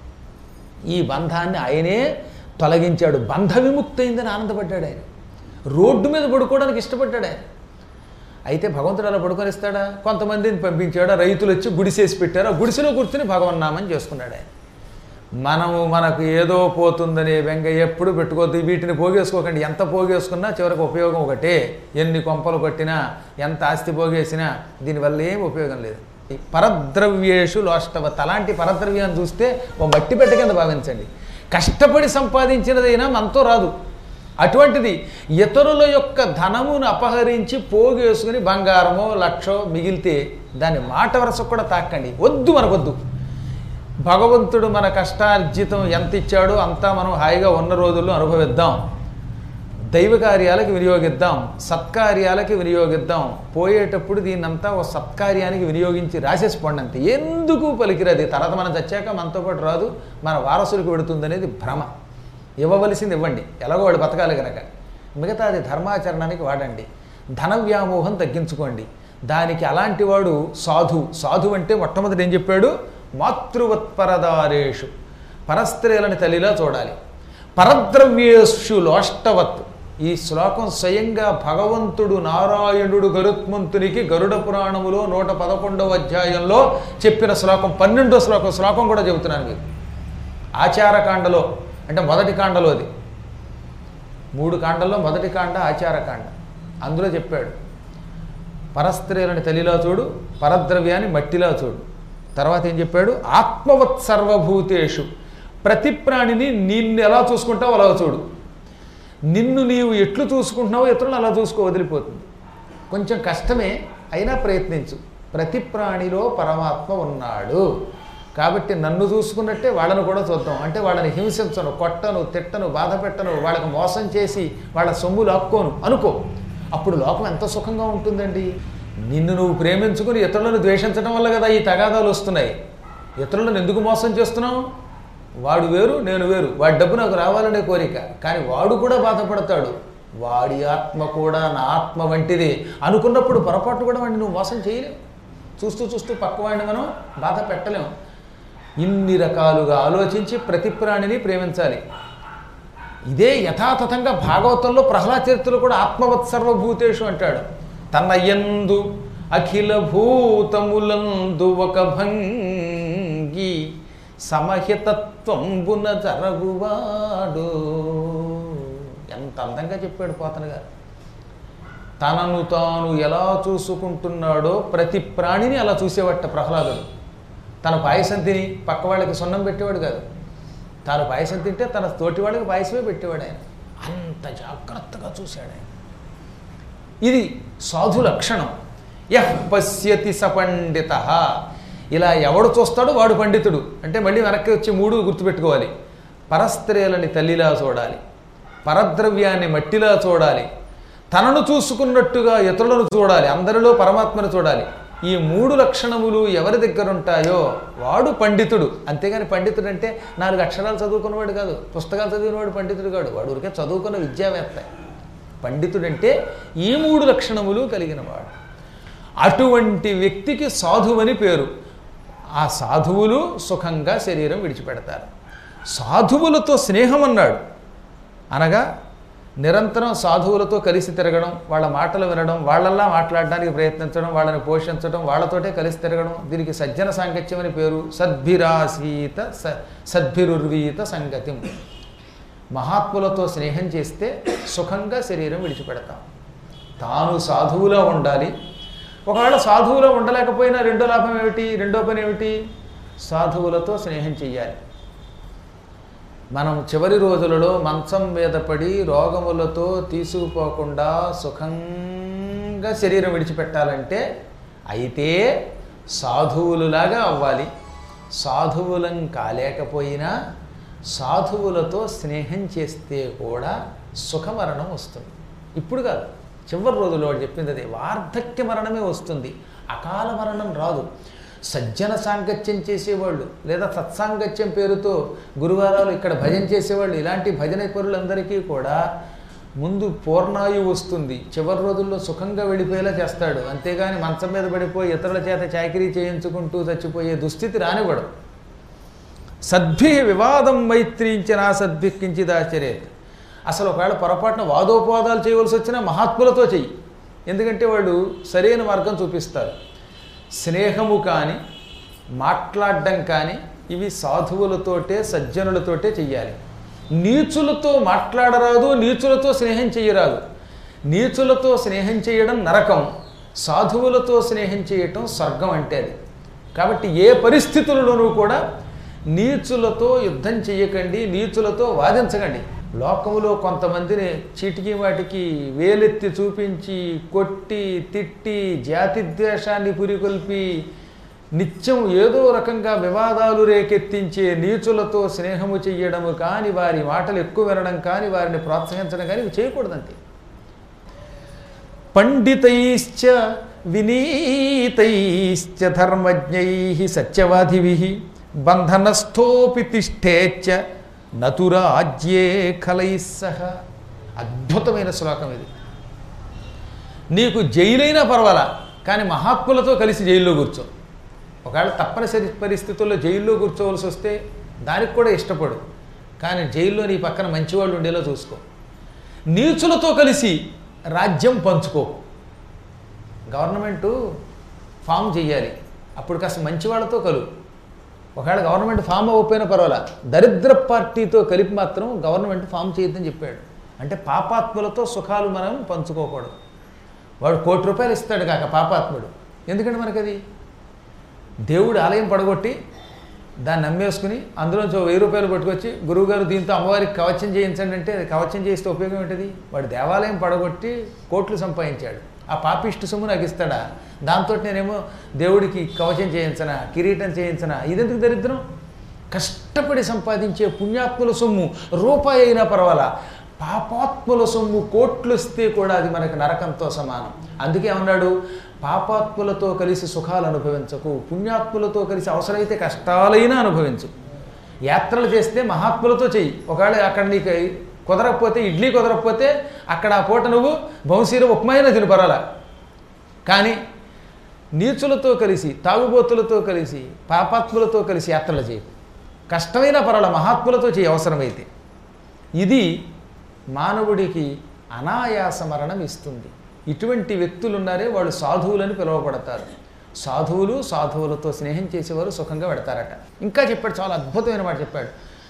ఈ బంధాన్ని ఆయనే తొలగించాడు బంధ విముక్తి అయిందని ఆనందపడ్డాడు ఆయన రోడ్డు మీద పడుకోవడానికి ఇష్టపడ్డాడు ఆయన అయితే భగవంతుడు అలా పడుకొనిస్తాడా కొంతమందిని పంపించాడు ఆ రైతులు వచ్చి గుడిసేసి పెట్టారు ఆ గుడిసెలో కూర్చుని భగవన్నామని చేసుకున్నాడు ఆయన మనము మనకు ఏదో పోతుందనే బెంగ ఎప్పుడు పెట్టుకోవద్దు వీటిని పోగేసుకోకండి ఎంత పోగేసుకున్నా చివరికి ఉపయోగం ఒకటే ఎన్ని కొంపలు కొట్టినా ఎంత ఆస్తి పోగేసినా దీనివల్ల ఏం ఉపయోగం లేదు ఈ పరద్రవ్యేషు లోష్టవత్ అలాంటి పరద్రవ్యాన్ని చూస్తే ఓ మట్టి పెట్ట కింద భావించండి కష్టపడి సంపాదించినదైనా మనతో రాదు అటువంటిది ఇతరుల యొక్క ధనమును అపహరించి పోగేసుకుని బంగారమో లక్షో మిగిలితే దాని మాట వరసకు కూడా తాకండి వద్దు మనకొద్దు భగవంతుడు మన కష్టార్జితం ఎంత ఇచ్చాడో అంతా మనం హాయిగా ఉన్న రోజుల్లో అనుభవిద్దాం దైవ కార్యాలకు వినియోగిద్దాం సత్కార్యాలకి వినియోగిద్దాం పోయేటప్పుడు దీన్నంతా ఒక సత్కార్యానికి వినియోగించి రాసేసిపోండి అంతే ఎందుకు పలికిరది తర్వాత మనం చచ్చాక మనతో పాటు రాదు మన వారసులకు పెడుతుందనేది భ్రమ ఇవ్వవలసింది ఇవ్వండి ఎలాగో వాళ్ళు బతకాలి కనుక మిగతాది ధర్మాచరణానికి వాడండి ధన వ్యామోహం తగ్గించుకోండి దానికి అలాంటి వాడు సాధు సాధు అంటే మొట్టమొదటి ఏం చెప్పాడు మాతృవత్పరదారేషు పరస్త్రీలని తల్లిలా చూడాలి పరద్రవ్యేషు లోష్టవత్ ఈ శ్లోకం స్వయంగా భగవంతుడు నారాయణుడు గరుత్మంతునికి గరుడ పురాణములో నూట పదకొండవ అధ్యాయంలో చెప్పిన శ్లోకం పన్నెండో శ్లోకం శ్లోకం కూడా చెబుతున్నాను మీకు ఆచారకాండలో అంటే మొదటి కాండలో అది మూడు కాండల్లో మొదటి కాండ ఆచారకాండ అందులో చెప్పాడు పరస్త్రీలని తల్లిలా చూడు పరద్రవ్యాన్ని మట్టిలా చూడు తర్వాత ఏం చెప్పాడు ఆత్మవత్ సర్వభూతేషు ప్రతి ప్రాణిని నిన్ను ఎలా చూసుకుంటావో అలా చూడు నిన్ను నీవు ఎట్లు చూసుకుంటున్నావో ఇతరులను అలా చూసుకో వదిలిపోతుంది కొంచెం కష్టమే అయినా ప్రయత్నించు ప్రతి ప్రాణిలో పరమాత్మ ఉన్నాడు కాబట్టి నన్ను చూసుకున్నట్టే వాళ్ళని కూడా చూద్దాం అంటే వాళ్ళని హింసించను కొట్టను తిట్టను బాధ పెట్టను వాళ్ళకి మోసం చేసి వాళ్ళ సొమ్ము లాక్కోను అనుకో అప్పుడు లోకం ఎంత సుఖంగా ఉంటుందండి నిన్ను నువ్వు ప్రేమించుకుని ఇతరులను ద్వేషించడం వల్ల కదా ఈ తగాదాలు వస్తున్నాయి ఇతరులను ఎందుకు మోసం చేస్తున్నావు వాడు వేరు నేను వేరు వాడి డబ్బు నాకు రావాలనే కోరిక కానీ వాడు కూడా బాధపడతాడు వాడి ఆత్మ కూడా నా ఆత్మ వంటిది అనుకున్నప్పుడు పొరపాటు కూడా వాడిని నువ్వు మోసం చేయలేవు చూస్తూ చూస్తూ పక్కవాడిని మనం బాధ పెట్టలేము ఇన్ని రకాలుగా ఆలోచించి ప్రతి ప్రాణిని ప్రేమించాలి ఇదే యథాతథంగా భాగవతంలో ప్రహ్లాద చరిత్రలో కూడా ఆత్మవత్ సర్వభూతేషు అంటాడు తన యందు అఖిల భూతములందు ఒక భంగి సమహితత్వంబున జరగువాడు ఎంత అందంగా చెప్పాడు పోతన గారు తనను తాను ఎలా చూసుకుంటున్నాడో ప్రతి ప్రాణిని అలా చూసేవట్ట ప్రహ్లాదుడు తన పాయసం తిని పక్క వాళ్ళకి సున్నం పెట్టేవాడు కాదు తాను పాయసం తింటే తన తోటి వాళ్ళకి పాయసమే పెట్టేవాడు ఆయన అంత జాగ్రత్తగా చూశాడు ఆయన ఇది సాధు లక్షణం యహ్ పశ్యతి సపండిత ఇలా ఎవడు చూస్తాడో వాడు పండితుడు అంటే మళ్ళీ వెనక్కి వచ్చి మూడు గుర్తుపెట్టుకోవాలి పరస్త్రీలని తల్లిలా చూడాలి పరద్రవ్యాన్ని మట్టిలా చూడాలి తనను చూసుకున్నట్టుగా ఇతరులను చూడాలి అందరిలో పరమాత్మను చూడాలి ఈ మూడు లక్షణములు ఎవరి దగ్గర ఉంటాయో వాడు పండితుడు అంతేగాని పండితుడు అంటే నాలుగు అక్షరాలు చదువుకున్నవాడు కాదు పుస్తకాలు చదివినవాడు పండితుడు కాడు వాడు ఊరికే చదువుకున్న విద్యావేత్త పండితుడంటే ఈ మూడు లక్షణములు కలిగినవాడు అటువంటి వ్యక్తికి సాధువని పేరు ఆ సాధువులు సుఖంగా శరీరం విడిచిపెడతారు సాధువులతో స్నేహం అన్నాడు అనగా నిరంతరం సాధువులతో కలిసి తిరగడం వాళ్ళ మాటలు వినడం వాళ్ళల్లా మాట్లాడడానికి ప్రయత్నించడం వాళ్ళని పోషించడం వాళ్ళతోటే కలిసి తిరగడం దీనికి సజ్జన సాంగత్యం అని పేరు సద్భిరాసీత స సద్భిరుర్వీత సంగతిం మహాత్ములతో స్నేహం చేస్తే సుఖంగా శరీరం విడిచిపెడతాం తాను సాధువులా ఉండాలి ఒకవేళ సాధువులో ఉండలేకపోయినా రెండో లాభం ఏమిటి రెండో పని ఏమిటి సాధువులతో స్నేహం చెయ్యాలి మనం చివరి రోజులలో మంచం మీద పడి రోగములతో తీసుకుపోకుండా సుఖంగా శరీరం విడిచిపెట్టాలంటే అయితే సాధువులులాగా అవ్వాలి సాధువులం కాలేకపోయినా సాధువులతో స్నేహం చేస్తే కూడా సుఖమరణం వస్తుంది ఇప్పుడు కాదు చివరి రోజుల్లో వాడు చెప్పింది అదే వార్ధక్య మరణమే వస్తుంది అకాల మరణం రాదు సజ్జన సాంగత్యం చేసేవాళ్ళు లేదా సత్సాంగత్యం పేరుతో గురువారాలు ఇక్కడ భజన చేసేవాళ్ళు ఇలాంటి భజన పరులందరికీ కూడా ముందు పూర్ణాయు వస్తుంది చివరి రోజుల్లో సుఖంగా వెళ్ళిపోయేలా చేస్తాడు అంతేగాని మంచం మీద పడిపోయి ఇతరుల చేత చాకరీ చేయించుకుంటూ చచ్చిపోయే దుస్థితి రానివ్వడు సద్భి వివాదం మైత్రించిన సద్భిక్కించిదాచరేత్ అసలు ఒకవేళ పొరపాటున వాదోపవాదాలు చేయవలసి వచ్చినా మహాత్ములతో చెయ్యి ఎందుకంటే వాళ్ళు సరైన మార్గం చూపిస్తారు స్నేహము కానీ మాట్లాడడం కానీ ఇవి సాధువులతోటే సజ్జనులతోటే చెయ్యాలి నీచులతో మాట్లాడరాదు నీచులతో స్నేహం చెయ్యరాదు నీచులతో స్నేహం చేయడం నరకం సాధువులతో స్నేహం చేయటం స్వర్గం అంటే అది కాబట్టి ఏ పరిస్థితులలోనూ కూడా నీచులతో యుద్ధం చెయ్యకండి నీచులతో వాదించకండి లోకములో కొంతమందిని చీటికి వాటికి వేలెత్తి చూపించి కొట్టి తిట్టి జాతి ద్వేషాన్ని పురికొల్పి నిత్యం ఏదో రకంగా వివాదాలు రేకెత్తించే నీచులతో స్నేహము చెయ్యడము కానీ వారి మాటలు ఎక్కువ వినడం కానీ వారిని ప్రోత్సహించడం కానీ ఇవి చేయకూడదంతే పండితైశ్చ వినీతైశ్చ ధర్మజ్ఞై సత్యవాదిభి బంధనస్థోపి తిష్టేచ్చ నతురాజ్యే ఖలైః సహ అద్భుతమైన శ్లోకం ఇది నీకు జైలైనా పర్వాలా కానీ మహాత్ములతో కలిసి జైల్లో కూర్చో ఒకవేళ తప్పనిసరి పరిస్థితుల్లో జైల్లో కూర్చోవలసి వస్తే దానికి కూడా ఇష్టపడు కానీ జైల్లో నీ పక్కన మంచివాళ్ళు ఉండేలా చూసుకో నీచులతో కలిసి రాజ్యం పంచుకో గవర్నమెంటు ఫామ్ చెయ్యాలి అప్పుడు కాస్త మంచి వాళ్ళతో కలు ఒకవేళ గవర్నమెంట్ ఫామ్ అవ్వకపోయినా పర్వాలా దరిద్ర పార్టీతో కలిపి మాత్రం గవర్నమెంట్ ఫామ్ చేయొద్దని చెప్పాడు అంటే పాపాత్ములతో సుఖాలు మనం పంచుకోకూడదు వాడు కోటి రూపాయలు ఇస్తాడు కాక పాపాత్ముడు ఎందుకంటే మనకది దేవుడు ఆలయం పడగొట్టి దాన్ని నమ్మేసుకుని అందులోంచి ఓ వెయ్యి రూపాయలు పట్టుకొచ్చి గురువుగారు దీంతో అమ్మవారికి కవచం చేయించండి అంటే అది కవచం చేస్తే ఉపయోగం ఏంటిది వాడు దేవాలయం పడగొట్టి కోట్లు సంపాదించాడు ఆ పాపిష్టి సొమ్ము నాకు ఇస్తాడా దాంతో నేనేమో దేవుడికి కవచం చేయించనా కిరీటం చేయించనా ఇదెందుకు దరిద్రం కష్టపడి సంపాదించే పుణ్యాత్ముల సొమ్ము రూపాయి అయినా పర్వాలా పాపాత్ముల సొమ్ము కోట్లు ఇస్తే కూడా అది మనకు నరకంతో సమానం అందుకే ఏమన్నాడు పాపాత్ములతో కలిసి సుఖాలు అనుభవించకు పుణ్యాత్ములతో కలిసి అవసరమైతే కష్టాలైనా అనుభవించు యాత్రలు చేస్తే మహాత్ములతో చెయ్యి ఒకవేళ అక్కడ నీకు కుదరకపోతే ఇడ్లీ కుదరకపోతే అక్కడ ఆ పూట నువ్వు బౌసీర ఉప్మాయినా తిను పరాలా కానీ నీచులతో కలిసి తాగుబోతులతో కలిసి పాపాత్ములతో కలిసి యాత్రలు చేయి కష్టమైన పరాల మహాత్ములతో చేయి అవసరమైతే ఇది మానవుడికి అనాయాస మరణం ఇస్తుంది ఇటువంటి వ్యక్తులు ఉన్నారే వాళ్ళు సాధువులని పిలువబడతారు సాధువులు సాధువులతో స్నేహం చేసేవారు సుఖంగా పెడతారట ఇంకా చెప్పాడు చాలా అద్భుతమైన మాట చెప్పాడు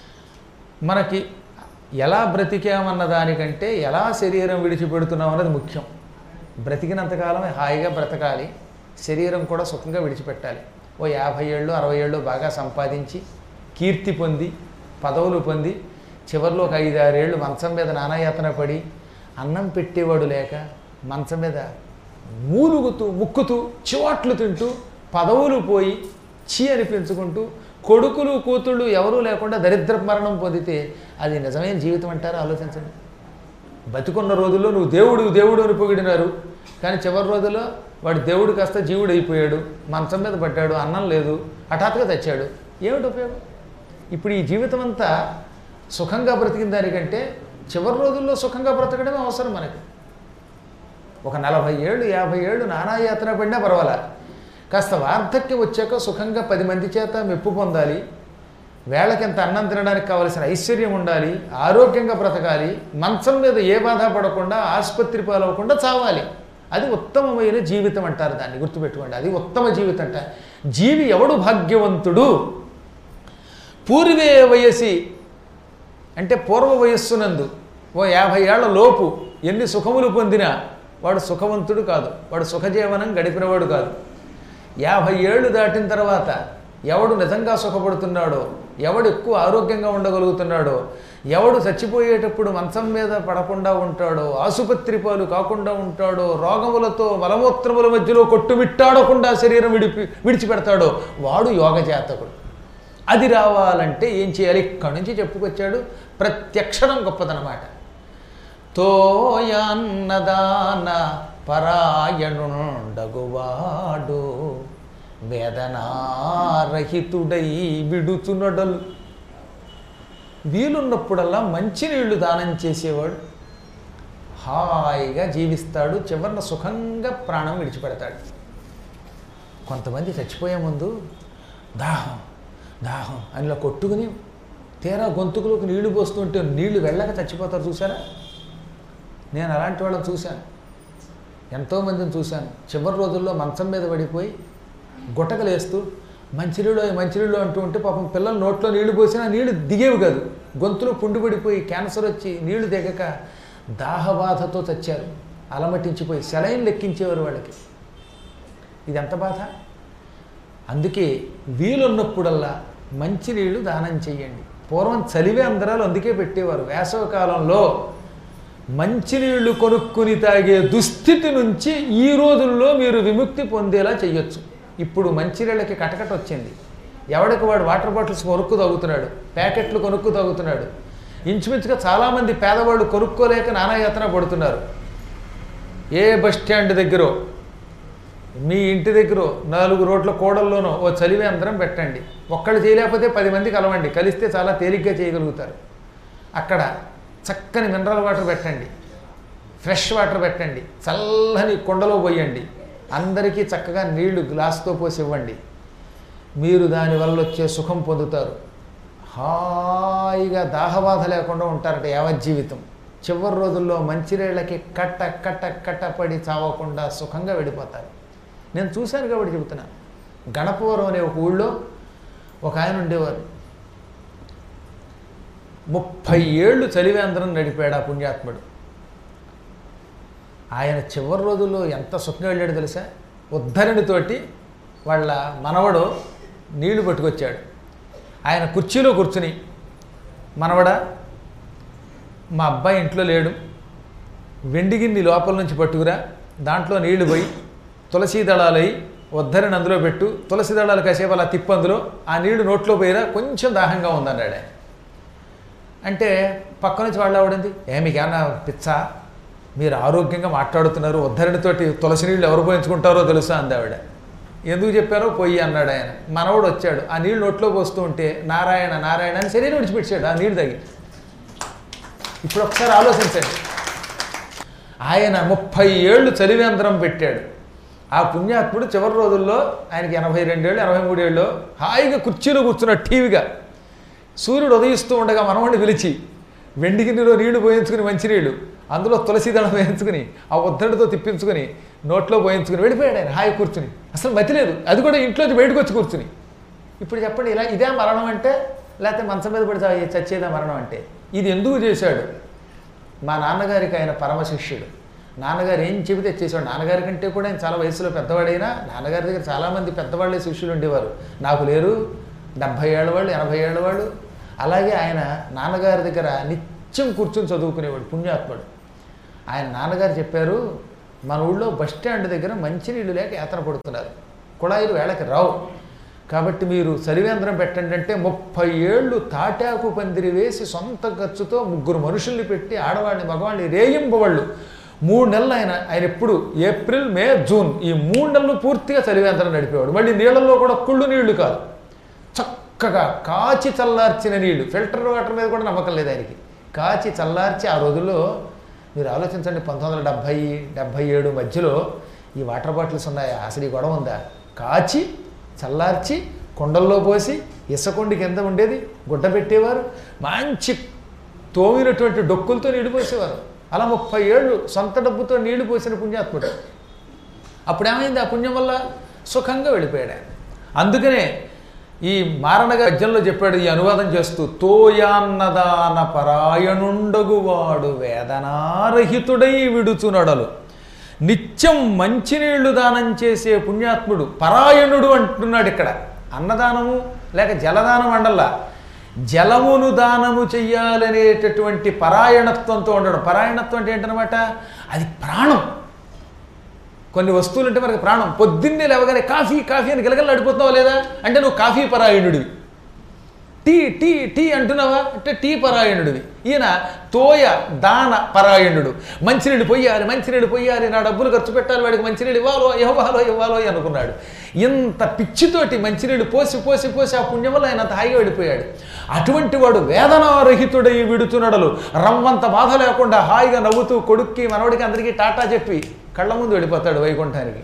మనకి ఎలా బ్రతికామన్న దానికంటే ఎలా శరీరం విడిచిపెడుతున్నాం అన్నది ముఖ్యం బ్రతికినంతకాలం హాయిగా బ్రతకాలి శరీరం కూడా సుఖంగా విడిచిపెట్టాలి ఓ యాభై ఏళ్ళు అరవై ఏళ్ళు బాగా సంపాదించి కీర్తి పొంది పదవులు పొంది చివరిలో ఒక ఐదు ఆరేళ్ళు మంచం మీద నానాయాతన పడి అన్నం పెట్టేవాడు లేక మంచం మీద మూలుగుతూ ముక్కుతూ చివాట్లు తింటూ పదవులు పోయి చీ అనిపించుకుంటూ కొడుకులు కూతుళ్ళు ఎవరూ లేకుండా దరిద్ర మరణం పొందితే అది నిజమైన జీవితం అంటారా ఆలోచించండి బతికున్న రోజుల్లో నువ్వు దేవుడు దేవుడు అని పొగిడినారు కానీ చివరి రోజుల్లో వాడు దేవుడు కాస్త జీవుడు అయిపోయాడు మంచం మీద పడ్డాడు అన్నం లేదు హఠాత్తుగా తెచ్చాడు ఏమిటి ఉపయోగం ఇప్పుడు ఈ జీవితం అంతా సుఖంగా బ్రతికిన దానికంటే చివరి రోజుల్లో సుఖంగా బ్రతకడమే అవసరం మనకి ఒక నలభై ఏళ్ళు యాభై ఏళ్ళు నానాయాత్ర పడినా పర్వాలా కాస్త వార్ధక్యం వచ్చాక సుఖంగా పది మంది చేత మెప్పు పొందాలి వేళకింత అన్నం తినడానికి కావలసిన ఐశ్వర్యం ఉండాలి ఆరోగ్యంగా బ్రతకాలి మంచం మీద ఏ బాధ పడకుండా ఆసుపత్రి పాలవకుండా చావాలి అది ఉత్తమమైన జీవితం అంటారు దాన్ని గుర్తుపెట్టుకోండి అది ఉత్తమ జీవితం అంట జీవి ఎవడు భాగ్యవంతుడు పూర్వే వయసి అంటే పూర్వ వయస్సునందు ఓ యాభై ఏళ్ల లోపు ఎన్ని సుఖములు పొందినా వాడు సుఖవంతుడు కాదు వాడు సుఖజీవనం గడిపినవాడు కాదు యాభై ఏళ్ళు దాటిన తర్వాత ఎవడు నిజంగా సుఖపడుతున్నాడో ఎవడు ఎక్కువ ఆరోగ్యంగా ఉండగలుగుతున్నాడో ఎవడు చచ్చిపోయేటప్పుడు మంచం మీద పడకుండా ఉంటాడో ఆసుపత్రి పాలు కాకుండా ఉంటాడో రోగములతో మలమూత్రముల మధ్యలో కొట్టుమిట్టాడకుండా శరీరం విడిపి విడిచిపెడతాడో వాడు యోగ జాతకుడు అది రావాలంటే ఏం చేయాలి ఇక్కడి నుంచి చెప్పుకొచ్చాడు ప్రత్యక్షరం గొప్పదనమాట తోయన్నదాన పరాయణుండగువాడు వేదనారహితుడై విడుచునడలు వీలున్నప్పుడల్లా మంచినీళ్లు దానం చేసేవాడు హాయిగా జీవిస్తాడు చివరిన సుఖంగా ప్రాణం విడిచిపెడతాడు కొంతమంది చచ్చిపోయే ముందు దాహం దాహం అనిలా కొట్టుకుని తీరా గొంతుకులోకి నీళ్లు పోస్తుంటే నీళ్లు వెళ్ళక చచ్చిపోతారు చూసారా నేను అలాంటి వాళ్ళని చూశాను ఎంతోమందిని చూశాను చివరి రోజుల్లో మంచం మీద పడిపోయి గుట్టకలేస్తూ మంచినీళ్ళు మంచినీళ్ళు అంటూ ఉంటే పాపం పిల్లలు నోట్లో నీళ్లు పోసినా నీళ్లు దిగేవి కాదు గొంతులో పుండు పడిపోయి క్యాన్సర్ వచ్చి నీళ్లు దిగక దాహబాధతో చచ్చారు అలమటించిపోయి సెలైన్ లెక్కించేవారు వాళ్ళకి ఇది ఎంత బాధ అందుకే వీలున్నప్పుడల్లా మంచినీళ్ళు దానం చేయండి పూర్వం చలివే అందరాలు అందుకే పెట్టేవారు వేసవి కాలంలో మంచినీళ్లు కొనుక్కుని తాగే దుస్థితి నుంచి ఈ రోజుల్లో మీరు విముక్తి పొందేలా చేయొచ్చు ఇప్పుడు మంచినీళ్ళకి కటకట వచ్చింది ఎవడికి వాడు వాటర్ బాటిల్స్ కొనుక్కు తాగుతున్నాడు ప్యాకెట్లు కొనుక్కు తాగుతున్నాడు ఇంచుమించుగా చాలామంది పేదవాళ్ళు కొనుక్కోలేక నానాయాతన పడుతున్నారు ఏ బస్ స్టాండ్ దగ్గరో మీ ఇంటి దగ్గర నాలుగు రోడ్ల కోడల్లోనో ఓ చలివే అందరం పెట్టండి ఒక్కళ్ళు చేయలేకపోతే పది మంది కలవండి కలిస్తే చాలా తేలిగ్గా చేయగలుగుతారు అక్కడ చక్కని మినరల్ వాటర్ పెట్టండి ఫ్రెష్ వాటర్ పెట్టండి చల్లని కుండలో పోయండి అందరికీ చక్కగా నీళ్లు గ్లాస్తో పోసి ఇవ్వండి మీరు దానివల్ల వచ్చే సుఖం పొందుతారు హాయిగా దాహబాధ లేకుండా ఉంటారట యావజ్జీవితం చివరి రోజుల్లో మంచినీళ్ళకి కట్ట కట్ట కట్ట పడి చావకుండా సుఖంగా వెళ్ళిపోతారు నేను చూశాను కాబట్టి చెబుతున్నాను గణపవరం అనే ఒక ఊళ్ళో ఒక ఆయన ఉండేవారు ముప్పై ఏళ్ళు చలివేంద్రం నడిపాడు ఆ పుణ్యాత్ముడు ఆయన చివరి రోజుల్లో ఎంత సుఖంగా వెళ్ళాడు తెలుసా ఉద్ధరణితోటి వాళ్ళ మనవడు నీళ్లు పట్టుకొచ్చాడు ఆయన కుర్చీలో కూర్చుని మనవడ మా అబ్బాయి ఇంట్లో లేడు వెండి గిన్నె లోపల నుంచి పట్టుకురా దాంట్లో నీళ్లు పోయి తులసీ దళాలై ఉద్ధరణ అందులో పెట్టు తులసి దళాలు కాసేపు అలా తిప్పు అందులో ఆ నీళ్లు నోట్లో పోయిరా కొంచెం దాహంగా ఉందన్నాడు ఆయన అంటే పక్క నుంచి వాళ్ళు ఆవిడంది ఏ మీకేమన్నా పిచ్చా మీరు ఆరోగ్యంగా మాట్లాడుతున్నారు ఉద్ధరణితోటి తులసి నీళ్ళు ఎవరు పోయించుకుంటారో తెలుసా అంది ఆవిడ ఎందుకు చెప్పారో పొయ్యి అన్నాడు ఆయన మనవడు వచ్చాడు ఆ నీళ్ళు నోట్లో పోస్తూ ఉంటే నారాయణ నారాయణ అని శరీరం విడిచిపెట్టాడు ఆ నీళ్ళు తగి ఇప్పుడు ఒకసారి ఆలోచించండి ఆయన ముప్పై ఏళ్ళు చలివేంద్రం పెట్టాడు ఆ పుణ్యాత్ముడు చివరి రోజుల్లో ఆయనకి ఎనభై రెండేళ్ళు ఎనభై మూడేళ్ళు హాయిగా కుర్చీలో కూర్చున్న టీవీగా సూర్యుడు ఉదయిస్తూ ఉండగా మనవాడిని పిలిచి వెండి గిన్నెలో నీళ్లు పోయించుకుని మంచినీళ్ళు అందులో తులసి దళం వేయించుకుని ఆ ఉద్దడితో తిప్పించుకుని నోట్లో పోయించుకుని వెళ్ళిపోయాడు ఆయన హాయి కూర్చుని అసలు మతి లేదు అది కూడా ఇంట్లోంచి బయటకు వచ్చి కూర్చుని ఇప్పుడు చెప్పండి ఇలా ఇదే మరణం అంటే లేకపోతే మంచం మీద పడి చ- చచ్చేదా మరణం అంటే ఇది ఎందుకు చేశాడు మా నాన్నగారికి ఆయన పరమ శిష్యుడు నాన్నగారు ఏం చెబితే చేశాడు నాన్నగారి కంటే కూడా ఆయన చాలా వయసులో పెద్దవాడైనా నాన్నగారి దగ్గర చాలామంది పెద్దవాళ్ళే శిష్యులు ఉండేవారు నాకు లేరు డెబ్భై ఏళ్ళ వాళ్ళు ఎనభై ఏళ్ళ వాళ్ళు అలాగే ఆయన నాన్నగారి దగ్గర నిత్యం కూర్చొని చదువుకునేవాడు పుణ్యాత్ముడు ఆయన నాన్నగారు చెప్పారు మన ఊళ్ళో బస్ స్టాండ్ దగ్గర మంచినీళ్ళు లేక యాతన పడుతున్నారు కుళాయిలు వేళకి రావు కాబట్టి మీరు సరివేంద్రం పెట్టండి అంటే ముప్పై ఏళ్ళు తాటాకు పందిరి వేసి సొంత ఖర్చుతో ముగ్గురు మనుషుల్ని పెట్టి ఆడవాళ్ళని మగవాళ్ళని రేయింపవాళ్ళు మూడు నెలలు ఆయన ఆయన ఎప్పుడు ఏప్రిల్ మే జూన్ ఈ మూడు నెలలు పూర్తిగా చలివేంద్రం నడిపేవాడు మళ్ళీ నీళ్ళల్లో కూడా కుళ్ళు నీళ్లు కాదు చక్కగా కాచి చల్లార్చిన నీళ్లు ఫిల్టర్ వాటర్ మీద కూడా నమ్మకం లేదు ఆయనకి కాచి చల్లార్చి ఆ రోజుల్లో మీరు ఆలోచించండి పంతొమ్మిది వందల డెబ్భై డెబ్భై ఏడు మధ్యలో ఈ వాటర్ బాటిల్స్ ఉన్నాయా అసలు ఈ గొడవ ఉందా కాచి చల్లార్చి కొండల్లో పోసి ఇసకొండి కింద ఉండేది గుడ్డ పెట్టేవారు మంచి తోమినటువంటి డొక్కులతో నీళ్లు పోసేవారు అలా ముప్పై ఏళ్ళు సొంత డబ్బుతో నీళ్లు పోసిన పుణ్యాత్ముడు అప్పుడు ఏమైంది ఆ పుణ్యం వల్ల సుఖంగా వెళ్ళిపోయాడు ఆయన అందుకనే ఈ మారణగా పద్యంలో చెప్పాడు ఈ అనువాదం చేస్తూ తోయాన్నదాన పరాయణుండగువాడు వేదనారహితుడై విడుచునడలు నిత్యం మంచినీళ్లు దానం చేసే పుణ్యాత్ముడు పరాయణుడు అంటున్నాడు ఇక్కడ అన్నదానము లేక జలదానం అండల్లా జలమును దానము చెయ్యాలనేటటువంటి పరాయణత్వంతో ఉండడం పరాయణత్వం అంటే ఏంటనమాట అది ప్రాణం కొన్ని వస్తువులు అంటే మనకి ప్రాణం పొద్దున్నే లేవగానే కాఫీ కాఫీ అని గిలగల్లాడిపోతున్నావా లేదా అంటే నువ్వు కాఫీ పరాయణుడివి టీ టీ టీ అంటున్నావా అంటే టీ పరాయణుడివి ఈయన తోయ దాన పరాయణుడు మంచినీళ్ళు పొయ్యాలి మంచినీళ్ళు పొయ్యాలి నా డబ్బులు ఖర్చు పెట్టాలి వాడికి మంచినీళ్ళు ఇవ్వాలో ఇవ్వాలో ఇవ్వాలో అనుకున్నాడు ఇంత పిచ్చితోటి మంచినీళ్ళు పోసి పోసి పోసి ఆ పుణ్యం వల్ల ఆయన అంత హాయిగా వెళ్ళిపోయాడు అటువంటి వాడు వేదనారహితుడై విడుచునడలు రమ్మంత బాధ లేకుండా హాయిగా నవ్వుతూ కొడుక్కి మనవడికి అందరికీ టాటా చెప్పి కళ్ళ ముందు వెళ్ళిపోతాడు వైకుంఠానికి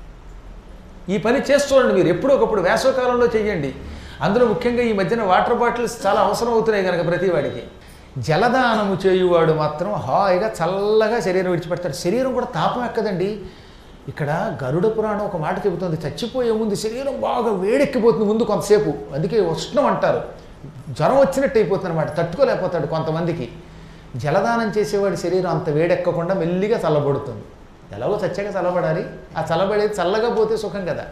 ఈ పని చేసి చూడండి మీరు ఎప్పుడో ఒకప్పుడు వేసవకాలంలో చెయ్యండి అందులో ముఖ్యంగా ఈ మధ్యన వాటర్ బాటిల్స్ చాలా అవసరం అవుతున్నాయి కనుక ప్రతి వాడికి జలదానము చేయువాడు మాత్రం హాయిగా చల్లగా శరీరం విడిచిపెడతాడు శరీరం కూడా తాపం ఎక్కదండి ఇక్కడ గరుడ పురాణం ఒక మాట చెబుతుంది చచ్చిపోయే ముందు శరీరం బాగా వేడెక్కిపోతుంది ముందు కొంతసేపు అందుకే ఉష్ణం అంటారు జ్వరం వచ్చినట్టు అయిపోతుంది అనమాట తట్టుకోలేకపోతాడు కొంతమందికి జలదానం చేసేవాడి శరీరం అంత వేడెక్కకుండా మెల్లిగా చల్లబడుతుంది ఎలాగో చచ్చాక చల్లబడాలి ఆ చల్లబడేది చల్లగా పోతే సుఖం కదా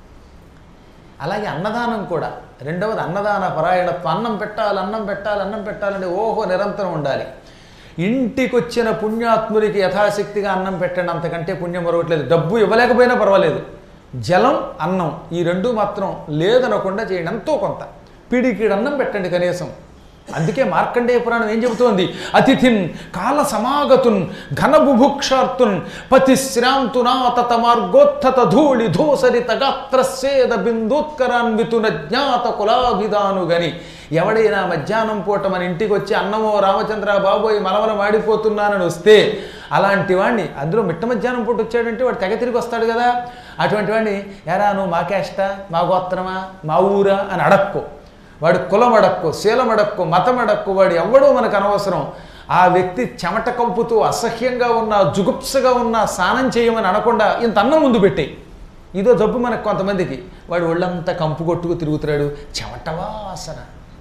అలాగే అన్నదానం కూడా రెండవది అన్నదాన పరాయణత్వం అన్నం పెట్టాలి అన్నం పెట్టాలి అన్నం పెట్టాలంటే ఓహో నిరంతరం ఉండాలి ఇంటికి వచ్చిన పుణ్యాత్ముడికి యథాశక్తిగా అన్నం పెట్టండి అంతకంటే పుణ్యం మరవట్లేదు డబ్బు ఇవ్వలేకపోయినా పర్వాలేదు జలం అన్నం ఈ రెండు మాత్రం లేదనకుండా చేయండి ఎంతో కొంత పిడికిడు అన్నం పెట్టండి కనీసం అందుకే మార్కండేయ పురాణం ఏం చెబుతోంది అతిథిన్ కాల సమాగతున్ ఘనబుభుక్షార్తున్ పతిశ్రాంతునాతత మార్గోత్థత ధూళి ధూసరిత గాత్రస్సేద బిందోత్కరాన్వితున జ్ఞాత కులాభిదాను గని ఎవడైనా మధ్యాహ్నం పూట మన ఇంటికి వచ్చి అన్నమో రామచంద్ర బాబోయ్ మలమల మాడిపోతున్నానని వస్తే అలాంటి వాడిని అందులో మిట్ట మధ్యాహ్నం పూట వచ్చాడంటే వాడు తెగ తిరిగి వస్తాడు కదా అటువంటి వాడిని ఎరా నువ్వు మా క్యాస్టా మా గోత్రమా మా ఊరా అని అడక్కో వాడు కులం అడక్కు శీలం అడక్కు మతం అడక్కు వాడు ఎవడో మనకు అనవసరం ఆ వ్యక్తి చెమట కంపుతూ అసహ్యంగా ఉన్న జుగుప్సగా ఉన్న స్నానం చేయమని అనకుండా ఇంత అన్నం ముందు పెట్టే ఇదో జబ్బు మనకు కొంతమందికి వాడు ఒళ్ళంతా కంపు కొట్టుకు తిరుగుతున్నాడు చెమట వాసన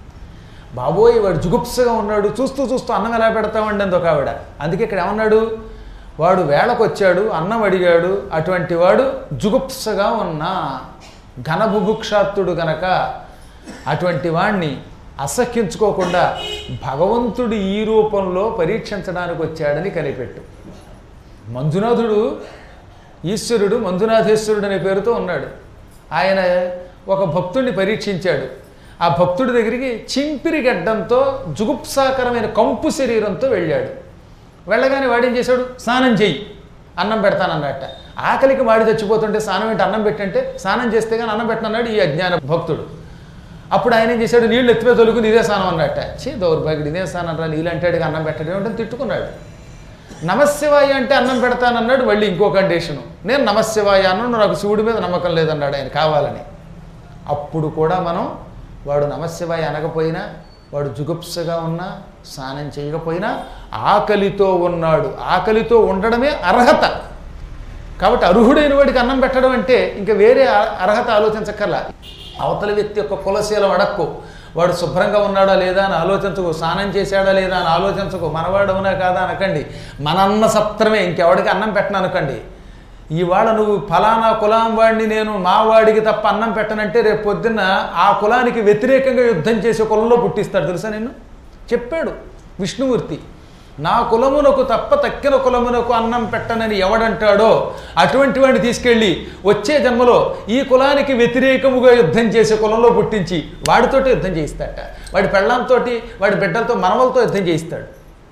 బాబోయ్ వాడు జుగుప్సగా ఉన్నాడు చూస్తూ చూస్తూ అన్నం ఎలా పెడతామండి అంది ఒక ఆవిడ అందుకే ఇక్కడ ఏమన్నాడు వాడు వేళకు వచ్చాడు అన్నం అడిగాడు అటువంటి వాడు జుగుప్సగా ఉన్నా ఘనబుభుక్షాత్తుడు గనక అటువంటి వాణ్ణి అసహ్యించుకోకుండా భగవంతుడు ఈ రూపంలో పరీక్షించడానికి వచ్చాడని కనిపెట్టు మంజునాథుడు ఈశ్వరుడు మంజునాథేశ్వరుడు అనే పేరుతో ఉన్నాడు ఆయన ఒక భక్తుడిని పరీక్షించాడు ఆ భక్తుడి దగ్గరికి చింపిరి గడ్డంతో జుగుప్సాకరమైన కంపు శరీరంతో వెళ్ళాడు వెళ్ళగానే వాడేం చేశాడు స్నానం చెయ్యి అన్నం పెడతానన్నట్ట ఆకలికి వాడి చచ్చిపోతుంటే స్నానం ఏంటి అన్నం పెట్టంటే స్నానం చేస్తే కానీ అన్నం పెట్టనన్నాడు ఈ అజ్ఞాన భక్తుడు అప్పుడు ఆయన ఏం చేశాడు నీళ్ళు ఎత్తిమే తొలుగుని ఇదే స్నానం అన్నట్ట చే దౌర్భాగ్యుడు ఇదే స్నానం రా నీళ్ళు అంటాడు అన్నం పెట్టడం ఏమిటని తిట్టుకున్నాడు నమశివాయ అంటే అన్నం పెడతానన్నాడు మళ్ళీ ఇంకో కండిషను నేను నమశివాయ అన్నాడు నాకు శివుడి మీద నమ్మకం లేదన్నాడు ఆయన కావాలని అప్పుడు కూడా మనం వాడు నమశివాయ అనకపోయినా వాడు జుగుప్సగా ఉన్నా స్నానం చేయకపోయినా ఆకలితో ఉన్నాడు ఆకలితో ఉండడమే అర్హత కాబట్టి అర్హుడైన వాడికి అన్నం పెట్టడం అంటే ఇంకా వేరే అ- అర్హత ఆలోచించక్కర్లా అవతల వ్యక్తి యొక్క కులశీలం అడక్కు వాడు శుభ్రంగా ఉన్నాడా లేదా అని ఆలోచించకు స్నానం చేశాడా లేదా అని ఆలోచించకు మనవాడు అవునా కాదా అనకండి మనన్న సత్రమే ఇంకెవడికి అన్నం పెట్టను అనకండి ఇవాళ నువ్వు ఫలానా కులం వాడిని నేను మా వాడికి తప్ప అన్నం పెట్టనంటే రేపు పొద్దున్న ఆ కులానికి వ్యతిరేకంగా యుద్ధం చేసే కులంలో పుట్టిస్తాడు తెలుసా నిన్ను చెప్పాడు విష్ణుమూర్తి నా కులమునకు తప్ప తక్కిన కులమునకు అన్నం పెట్టనని ఎవడంటాడో అటువంటి వాడిని తీసుకెళ్ళి వచ్చే జన్మలో ఈ కులానికి వ్యతిరేకముగా యుద్ధం చేసే కులంలో పుట్టించి వాడితోటి యుద్ధం చేయిస్తాడట వాడి పెళ్ళంతో వాడి బిడ్డలతో మనవలతో యుద్ధం చేయిస్తాడు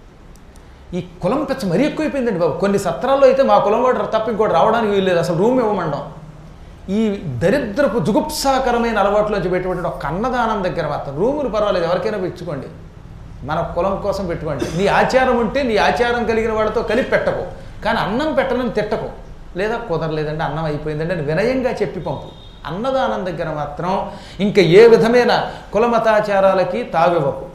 ఈ కులం పెచ్చ మరీ ఎక్కువైపోయిందండి బాబు కొన్ని సత్రాల్లో అయితే మా కులం వాడు తప్ప ఇంకోటి రావడానికి వీల్లేదు అసలు రూమ్ ఇవ్వమండం ఈ దరిద్రపు జుగుప్సాకరమైన అలవాట్లోంచి పెట్టుకుంటే ఒక అన్నదానం దగ్గర మాత్రం రూములు పర్వాలేదు ఎవరికైనా పెట్టుకోండి మన కులం కోసం పెట్టుకోండి నీ ఆచారం ఉంటే నీ ఆచారం కలిగిన వాళ్ళతో కలిపి పెట్టకు కానీ అన్నం పెట్టనని తిట్టకు లేదా కుదరలేదండి అన్నం అయిపోయిందండి అని వినయంగా చెప్పి పంపు అన్నదానం దగ్గర మాత్రం ఇంకా ఏ విధమైన కులమతాచారాలకి తావివ్వకు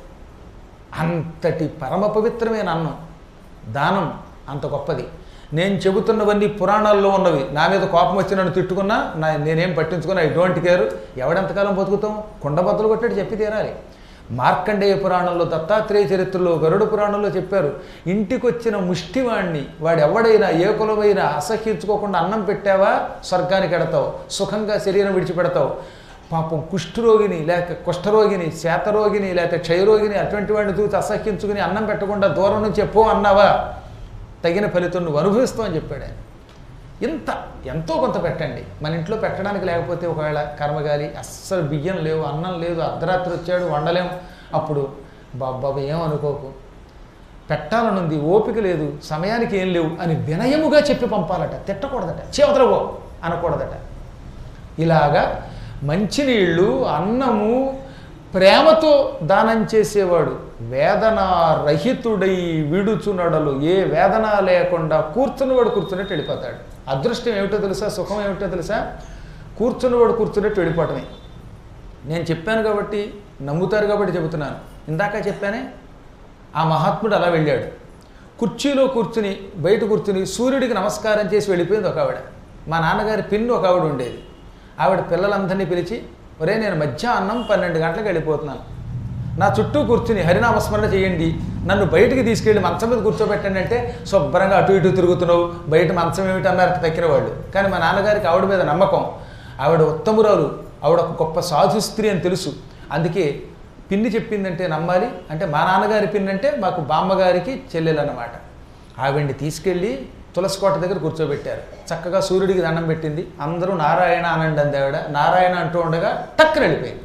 అంతటి పరమ పవిత్రమైన అన్నం దానం అంత గొప్పది నేను చెబుతున్నవన్నీ పురాణాల్లో ఉన్నవి నా మీద కోపం వచ్చి నన్ను తిట్టుకున్నా నా నేనేం పట్టించుకున్నా ఐ డోంట్ కేర్ ఎవడెంతకాలం బతుకుతాం కుండబద్దలు కొట్టాడు చెప్పి తీరాలి మార్కండేయ పురాణంలో దత్తాత్రేయ చరిత్రలో గరుడ పురాణంలో చెప్పారు ఇంటికి వచ్చిన ముష్టివాణ్ణి వాడు ఎవడైనా ఏ కులమైనా అసహ్యించుకోకుండా అన్నం పెట్టావా స్వర్గానికి ఎడతావు సుఖంగా శరీరం విడిచిపెడతావు పాపం కుష్ఠరోగిని లేక కుష్ఠరోగిని శాతరోగిని లేక క్షయరోగిని అటువంటి వాడిని చూసి అసహ్యించుకుని అన్నం పెట్టకుండా దూరం నుంచి ఎప్పో అన్నావా తగిన ఫలితం నువ్వు అనుభవిస్తావు అని చెప్పాడు ఆయన ఇంత ఎంతో కొంత పెట్టండి మన ఇంట్లో పెట్టడానికి లేకపోతే ఒకవేళ కర్మగాలి అస్సలు బియ్యం లేవు అన్నం లేదు అర్ధరాత్రి వచ్చాడు వండలేం అప్పుడు బాబాబు ఏమనుకోకు పెట్టాలనుంది ఓపిక లేదు సమయానికి ఏం లేవు అని వినయముగా చెప్పి పంపాలట తిట్టకూడదట చేవతలవో అనకూడదట ఇలాగా మంచినీళ్ళు అన్నము ప్రేమతో దానం చేసేవాడు వేదన రహితుడై విడుచునడలు ఏ వేదన లేకుండా కూర్చున్నవాడు కూర్చున్నట్టు వెళ్ళిపోతాడు అదృష్టం ఏమిటో తెలుసా సుఖం ఏమిటో తెలుసా కూర్చున్నవాడు కూర్చున్నట్టు వెళ్ళిపోవటమే నేను చెప్పాను కాబట్టి నమ్ముతారు కాబట్టి చెబుతున్నాను ఇందాక చెప్పానే ఆ మహాత్ముడు అలా వెళ్ళాడు కుర్చీలో కూర్చుని బయట కూర్చుని సూర్యుడికి నమస్కారం చేసి వెళ్ళిపోయింది ఒక ఆవిడ మా నాన్నగారి పిన్ను ఒక ఆవిడ ఉండేది ఆవిడ పిల్లలందరినీ పిలిచి ఒరే నేను మధ్యాహ్నం పన్నెండు గంటలకు వెళ్ళిపోతున్నాను నా చుట్టూ కూర్చుని హరినామస్మరణ చేయండి నన్ను బయటికి తీసుకెళ్ళి మంచం మీద కూర్చోబెట్టండి అంటే శుభ్రంగా అటు ఇటు తిరుగుతున్నావు బయట మంచం ఏమిటి అన్నారు తక్కిన వాళ్ళు కానీ మా నాన్నగారికి ఆవిడ మీద నమ్మకం ఆవిడ ఉత్తమురాలు ఆవిడ ఒక గొప్ప సాధు స్త్రీ అని తెలుసు అందుకే పిన్ని చెప్పిందంటే నమ్మాలి అంటే మా నాన్నగారి పిన్ని అంటే మాకు బామ్మగారికి చెల్లెలు అన్నమాట ఆవిడ్ని తీసుకెళ్ళి తులసికోట దగ్గర కూర్చోబెట్టారు చక్కగా సూర్యుడికి దండం పెట్టింది అందరూ నారాయణ అనండి అంది ఆవిడ నారాయణ అంటూ ఉండగా టక్కున వెళ్ళిపోయింది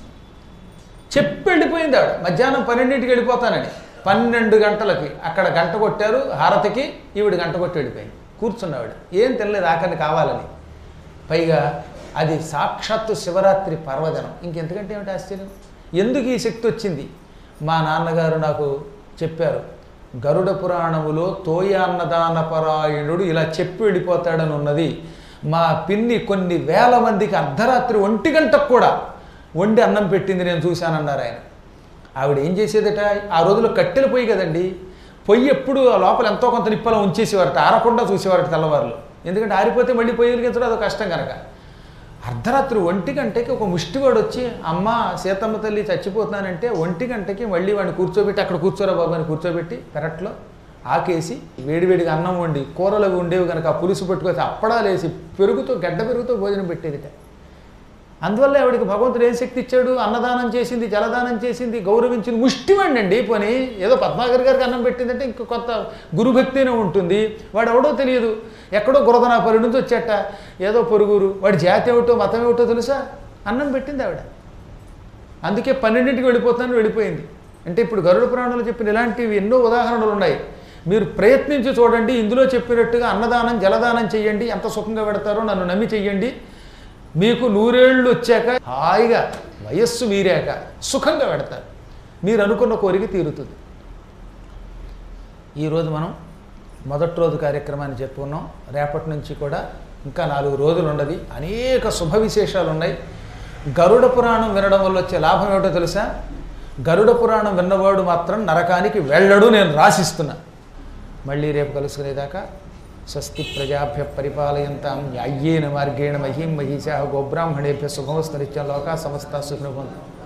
చెప్పి వెళ్ళిపోయింది ఆవిడ మధ్యాహ్నం పన్నెండింటికి వెళ్ళిపోతానని పన్నెండు గంటలకి అక్కడ గంట కొట్టారు హారతికి ఈవిడ గంట కొట్టి వెళ్ళిపోయింది కూర్చున్నావిడ ఏం తెలియదు ఆఖరిని కావాలని పైగా అది సాక్షాత్తు శివరాత్రి పర్వదినం ఇంకెంతకంటే ఏమిటి ఆశ్చర్యం ఎందుకు ఈ శక్తి వచ్చింది మా నాన్నగారు నాకు చెప్పారు గరుడ పురాణములో తోయాన్నదాన పరాయణుడు ఇలా చెప్పి వెళ్ళిపోతాడని ఉన్నది మా పిన్ని కొన్ని వేల మందికి అర్ధరాత్రి ఒంటి గంటకు కూడా వండి అన్నం పెట్టింది నేను చూశానన్నారు ఆయన ఆవిడ ఏం చేసేదట ఆ రోజుల్లో కట్టెల పొయ్యి కదండి పొయ్యి ఎప్పుడు ఆ లోపల ఎంతో కొంత నిప్పలా ఉంచేసేవారట ఆరకుండా చూసేవారట తెల్లవారులు ఎందుకంటే ఆరిపోతే మళ్ళీ పొయ్యి వెలిగించడం అది కష్టం కనుక అర్ధరాత్రి ఒంటి గంటకి ఒక ముష్టివాడు వచ్చి అమ్మ సీతమ్మ తల్లి చచ్చిపోతున్నానంటే ఒంటి గంటకి మళ్ళీ వాడిని కూర్చోబెట్టి అక్కడ కూర్చోరా బాబు అని కూర్చోబెట్టి పెరట్లో ఆకేసి వేడివేడిగా అన్నం వండి కూరలు అవి ఉండేవి కనుక ఆ పులుసు పట్టుకొచ్చి అప్పడాలు వేసి పెరుగుతో గడ్డ పెరుగుతో భోజనం పెట్టేదిట అందువల్ల ఆవిడికి భగవంతుడు ఏం శక్తి ఇచ్చాడు అన్నదానం చేసింది జలదానం చేసింది గౌరవించింది ముష్టివాడిని అండి పోనీ ఏదో పద్మాగర్ గారికి అన్నం పెట్టిందంటే ఇంక కొత్త గురుభక్తినే ఉంటుంది వాడు ఎవడో తెలియదు ఎక్కడో గురదనాపల్లి నుంచి వచ్చేట ఏదో పొరుగురు వాడి జాతి ఏమిటో మతం ఏమిటో తెలుసా అన్నం పెట్టింది ఆవిడ అందుకే పన్నెండింటికి వెళ్ళిపోతాను వెళ్ళిపోయింది అంటే ఇప్పుడు గరుడ పురాణంలో చెప్పిన ఇలాంటివి ఎన్నో ఉదాహరణలు ఉన్నాయి మీరు ప్రయత్నించి చూడండి ఇందులో చెప్పినట్టుగా అన్నదానం జలదానం చేయండి ఎంత సుఖంగా పెడతారో నన్ను నమ్మి చెయ్యండి మీకు నూరేళ్ళు వచ్చాక హాయిగా వయస్సు మీరాక సుఖంగా పెడతారు మీరు అనుకున్న కోరిక తీరుతుంది ఈరోజు మనం మొదటి రోజు కార్యక్రమాన్ని చెప్పుకున్నాం రేపటి నుంచి కూడా ఇంకా నాలుగు రోజులు ఉన్నది అనేక శుభ విశేషాలు ఉన్నాయి గరుడ పురాణం వినడం వల్ల వచ్చే లాభం ఏమిటో తెలుసా గరుడ పురాణం విన్నవాడు మాత్రం నరకానికి వెళ్ళడు నేను రాసిస్తున్నా మళ్ళీ రేపు కలుసుకునేదాకా స్వస్తి ప్రజాభ్య పరిపాలయంతాం న్యాయ్యేన మార్గేణ మహీం మహిషా గోబ్రాహ్మణేభ్య శుభమస్తు నిత్యం లోకా సమస్త సుఖినభవంతు